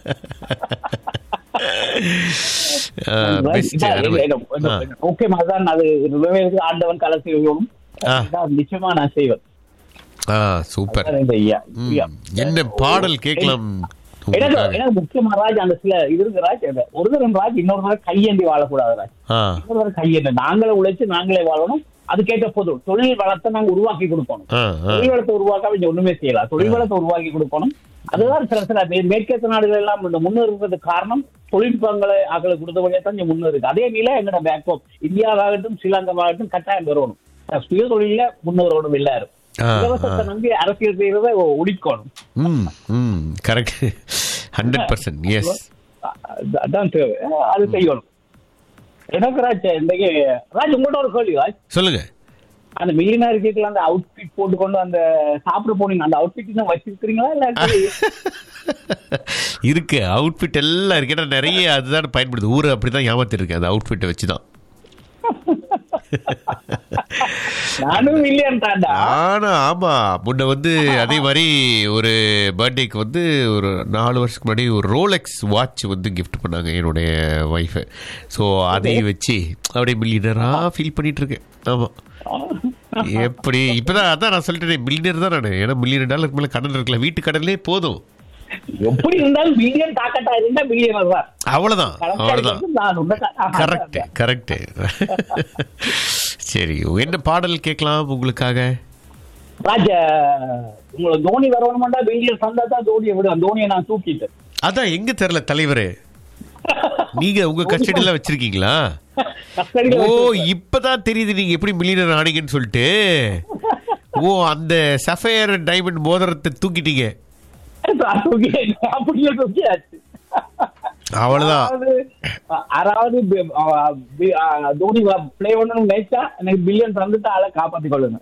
பெஸ்ட் அருமை ஆ
ஓகே அதான் அது நிறைவேறது ஆண்டவன் கலை செய்யணும்
ஆ.
அதான் நிச்சயமா நான் செய்வேன்
ஆ சூப்பர்
அதான் இந்த ஐயா.
ம்.
ஐயா.
என்ன பாடல் கேட்கலாம்
எனக்கு
உங்களுக்காக?
எனக்கு முக்கியமா ராஜ் அந்த சில இது இருக்கு ராஜ் அந்த ஒரு தரம் ராஜ் இன்னொரு தரம் கையேந்தி வாழக்கூடாது ராஜ்
ஆ
இன்னொரு தரம் கையேந்தி நாங்களே உழைச்சு நாங்களே வாழணும் அதுக்கேற்ற பொது தொழில் வளத்தை நாங்க உருவாக்கி கொடுக்கணும்
ஆ ஆ
தொழில் வளத்தை உருவாக்காம இங்க ஒண்ணுமே செய்யலாம் தொழில் வளத்தை உருவாக்கி கொடுக்கணும் அதுதான் சில சில மே- மேற்கத்திய நாடுகள் எல்லாம் இந்த முன்னேறுறதுக்கு காரணம் தொழில்நுட்பங்களை ஆக்களை கொடுத்த வழியா தான் இங்க முன்னேறுது அதே நிலை எங்கட பேக்கப் இந்தியாவாகட்டும் ஸ்ரீலங்காவாகட்டும் கட்டாயம் வரணும் சுய தொழில முன்னேறணும் எல்லாரும்
ஆ,
இலவசத்தை நம்பி அரசியல் செய்யறத ஒழிக்கணும்
ம் ம் கரெக்ட் ஹண்ட்ரட் பர்சன்ட் எஸ்
அ- அதான் தேவை அது செய்யணும் எனக்கு ராஜ் இன்றைக்கு ராஜ் உங்கள்கிட்ட ஒரு கேள்வி ராஜ்
சொல்லுங்க
அந்த மில்லியனார் கேட்கல அந்த அவுட்ஃபிட் போட்டு கொண்டு அந்த சாப்பிட போனீங்க அந்த அவுட்ஃபிட் தான் வச்சிருக்கிறீங்களா இல்ல
இருக்கு அவுட்ஃபிட் எல்லாம் இருக்கு ஏன்னா நிறைய அதுதான் பயன்படுது ஊரை அப்படிதான் ஏமாத்திருக்கேன் அந்த அவுட்ஃபிட்டை வச்சு தான்
நானும் மில்லியன் தாண்டா
ஆனா ஆமா முன்ன வந்து அதே மாதிரி ஒரு பர்த்டேக்கு வந்து ஒரு நாலு வருஷத்துக்கு முன்னாடி ஒரு ரோலெக்ஸ் வாட்ச் வந்து கிஃப்ட் பண்ணாங்க என்னுடைய ஒய்ஃபு ஸோ அதையும் வச்சு அப்படியே மில்லியனராக ஃபீல் பண்ணிட்டு இருக்கேன் ஆமா எப்படி இப்பதான் அதான் நான் சொல்லிட்டேன் மில்லியனர் தான் நான் ஏன்னா மில்லியன் டாலருக்கு மேலே கடன் இருக்கல வீட்டு கடன்லே போதும்
எப்படி இருந்தாலும் மில்லியன் தாக்கட்டா இருந்தா மில்லியனர் தான்
அவ்வளவுதான் அவ்வளவுதான்
கணக்காக நான் உண்மை தான். ஆஹா,
கரெக்ட் கரெக்ட் சரி என்ன பாடல் கேட்கலாம் உங்களுக்காக
ராஜ உங்களை தோனி வரணுமாண்டா மில்லியன் சந்தா தான் தோனியை விடு அந்த தோனியை நான் தூக்கிட்டேன்
அதான் எங்க தெரியல தலைவரே நீங்க உங்க கஸ்டடியில வச்சிருக்கீங்களா
கஸ்டடியில
ஓ
வச்சிருக்கேன்.
இப்பதான் தெரியுது நீங்க எப்படி மில்லியனர் ஆனீங்கன்னு சொல்லிட்டு ஓ அந்த சஃபயர் டைமண்ட் மோதிரத்தை தூக்கிட்டீங்க
நான் தூக்கிட்டேன். அப்படியே தூக்கியாச்சு
அவ்வளவுதான்
அதாவது, யாராவது பி- ஆ, பி- ஆ, தோனி பிளே பண்ணணும்னு நினைச்சா எனக்கு பில்லியன் தந்துட்டு ஆளை காப்பாத்தி கொள்ளுங்க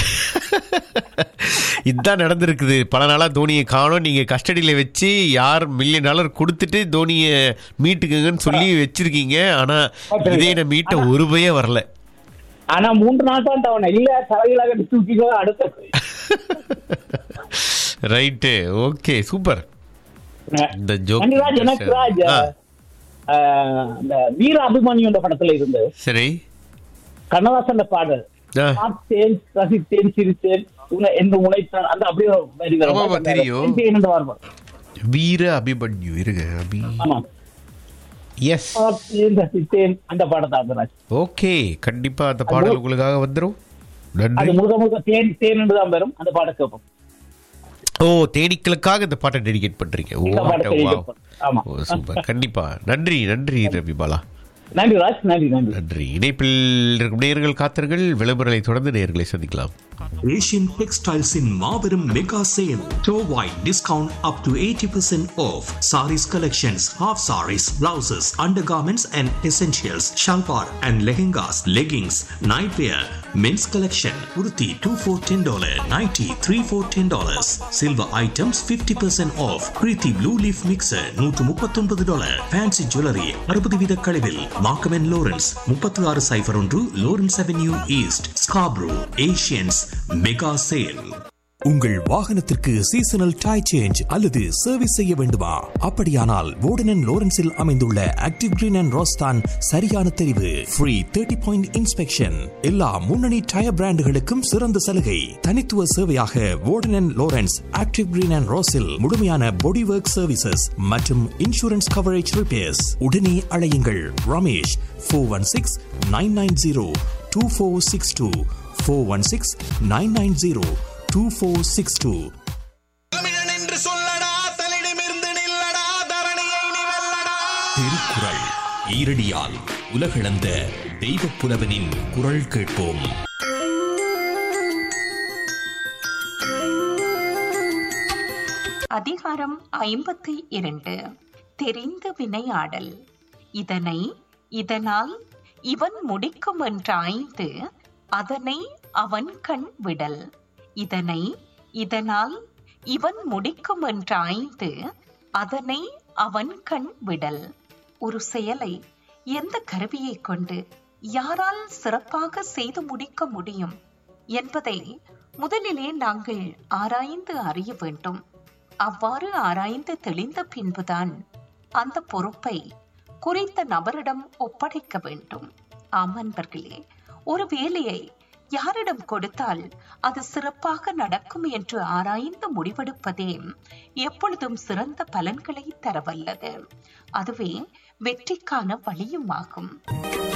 இதுதான் நடந்திருக்குது பல நாளா தோனியை காணோம் நீங்க கஸ்டடியில வச்சு யார் மில்லியன் டாலர் கொடுத்துட்டு தோனியை மீட்டுக்குங்கன்னு சொல்லி வச்சிருக்கீங்க ஆனா இதே நான் மீட்ட ஒரு பையே வரல
ஆனா மூன்று நாள் தான் தவணை இல்ல தலையிலாக தூக்கிக்கோ அடுத்த
ரைட்டு ஓகே சூப்பர் இந்த joke
நன்றி ராஜ் எனக்கு ராஜ்
ஆ.
ஆ, இந்த வீர அபிமன்யுன்ற படத்துல இருந்து
சரி
கண்ணதாசன் பாடல்
ஆ.
பார்த்தேன் ரசித்தேன் சிரித்தேன் உன்னை என்று உழைத்தான் அந்த அப்படியே ஒரு வரி வரும்.
ஆமா, ஆமா, தெரியும்.
என் பேருன்னு வருவார்.
வீர அபிமன்யு இருங்க அபி
ஆமா
எஸ்
பார்த்தேன் ரசித்தேன் அந்த பாடத்தை அந்த ராஜ்
ஓகே கண்டிப்பா அந்த பாடல் உங்களுக்காக வந்துரும்
அது
நன்றி
முழுக்க முழுக்க தேன் தேன் என்று தான் வரும் அந்த பாடம் கேட்போம்
ஓ தேனீக்களுக்காக இந்த பாட்டை டெடிகேட் பண்றீங்க ஓ
இந்த பாட்டை
wow.
dedicate பண்றேன். ஆமா.
ஓ சூப்பர் கண்டிப்பா நன்றி நன்றி ரவி பாலா
நன்றி ராஜ் நன்றி நன்றி
நன்றி இணைப்பில் இருக்கும் நேயர்கள் காத்தர்கள் விளம்பரங்களை தொடர்ந்து நேயர்களை சந்திக்கலாம்
ஏஷியன் டெக்ஸ்டைல்ஸின் மாபெரும் மெகா சேல் டோ wide discount up to eighty percent off saris collections half saris blouses under garments and essentials shalwar and lehengas leggings night wear men's collection உருத்தி two four ten dollar nighty three four ten dollars silver items fifty percent off Preethi blue leaf mixer நூற்று முப்பத்தொன்பது டாலர் ஃபேன்சி ஜுவல்லரி அறுபது வீத கழிவில் மார்க்கம் அண்ட் லோரன்ஸ் முப்பத்தி ஆறு சைஃபர் ஒன்று Lawrence avenue east Scarborough Asians mega sale உங்கள் வாகனத்திற்கு சீசனல் டை சேஞ்ச் அல்லது சர்வீஸ் செய்ய வேண்டுமா அப்படியானால் வோர்டன் லோரன்ஸில் அமைந்துள்ள ஆக்டிவ் கிரீன் அண்ட் ரோஸ்தான் சரியான தெரிவு ஃப்ரீ தேர்ட்டி பாயிண்ட் இன்ஸ்பெக்ஷன் எல்லா முன்னணி டயர் பிராண்டுகளுக்கும் சிறந்த சலுகை தனித்துவ சேவையாக Warden Lawrence active green and ரோஸில் முழுமையான பாடி ஒர்க் சர்வீசஸ் மற்றும் இன்சூரன்ஸ் கவரேஜ் ரிப்பேர்ஸ் உடனே அழையுங்கள் Ramesh four one six nine nine zero two four six two four one six nine nine zero two four six two
தமிழன் என்று சொல்லடா தலிடமிருந்து நில்லடா தரணியை நீ வெல்லடா
திருக்குறள் ஈரடியால் உலகளந்த தெய்வப் புலவனின் குரல் கேட்போம்
அதிகாரம் ஐம்பத்தி இரண்டு தெரிந்து வினையாடல் இதனை இதனால் இவன் முடிக்கும் என்றாய்ந்து அதனை அவன் கண் விடல் இதனை இதனால் இவன் முடிக்கும் என்றாய்ந்து அதனை அவன் கண் விடல் ஒரு செயலை எந்த கருவியை கொண்டு யாரால் சிறப்பாக செய்து முடிக்க முடியும் என்பதை முதலிலே நாங்கள் ஆராய்ந்து அறிய வேண்டும் அவ்வாறு ஆராய்ந்து தெளிந்த பின்புதான் அந்த பொறுப்பை குறித்த நபரிடம் ஒப்படைக்க வேண்டும் ஆம் அன்பர்களே ஒரு வேலையை யாரிடம் கொடுத்தால் அது சிறப்பாக நடக்கும் என்று ஆராய்ந்து முடிவெடுப்பதே எப்பொழுதும் சிறந்த பலன்களை தரவல்லது அதுவே வெற்றிக்கான வழியும் ஆகும்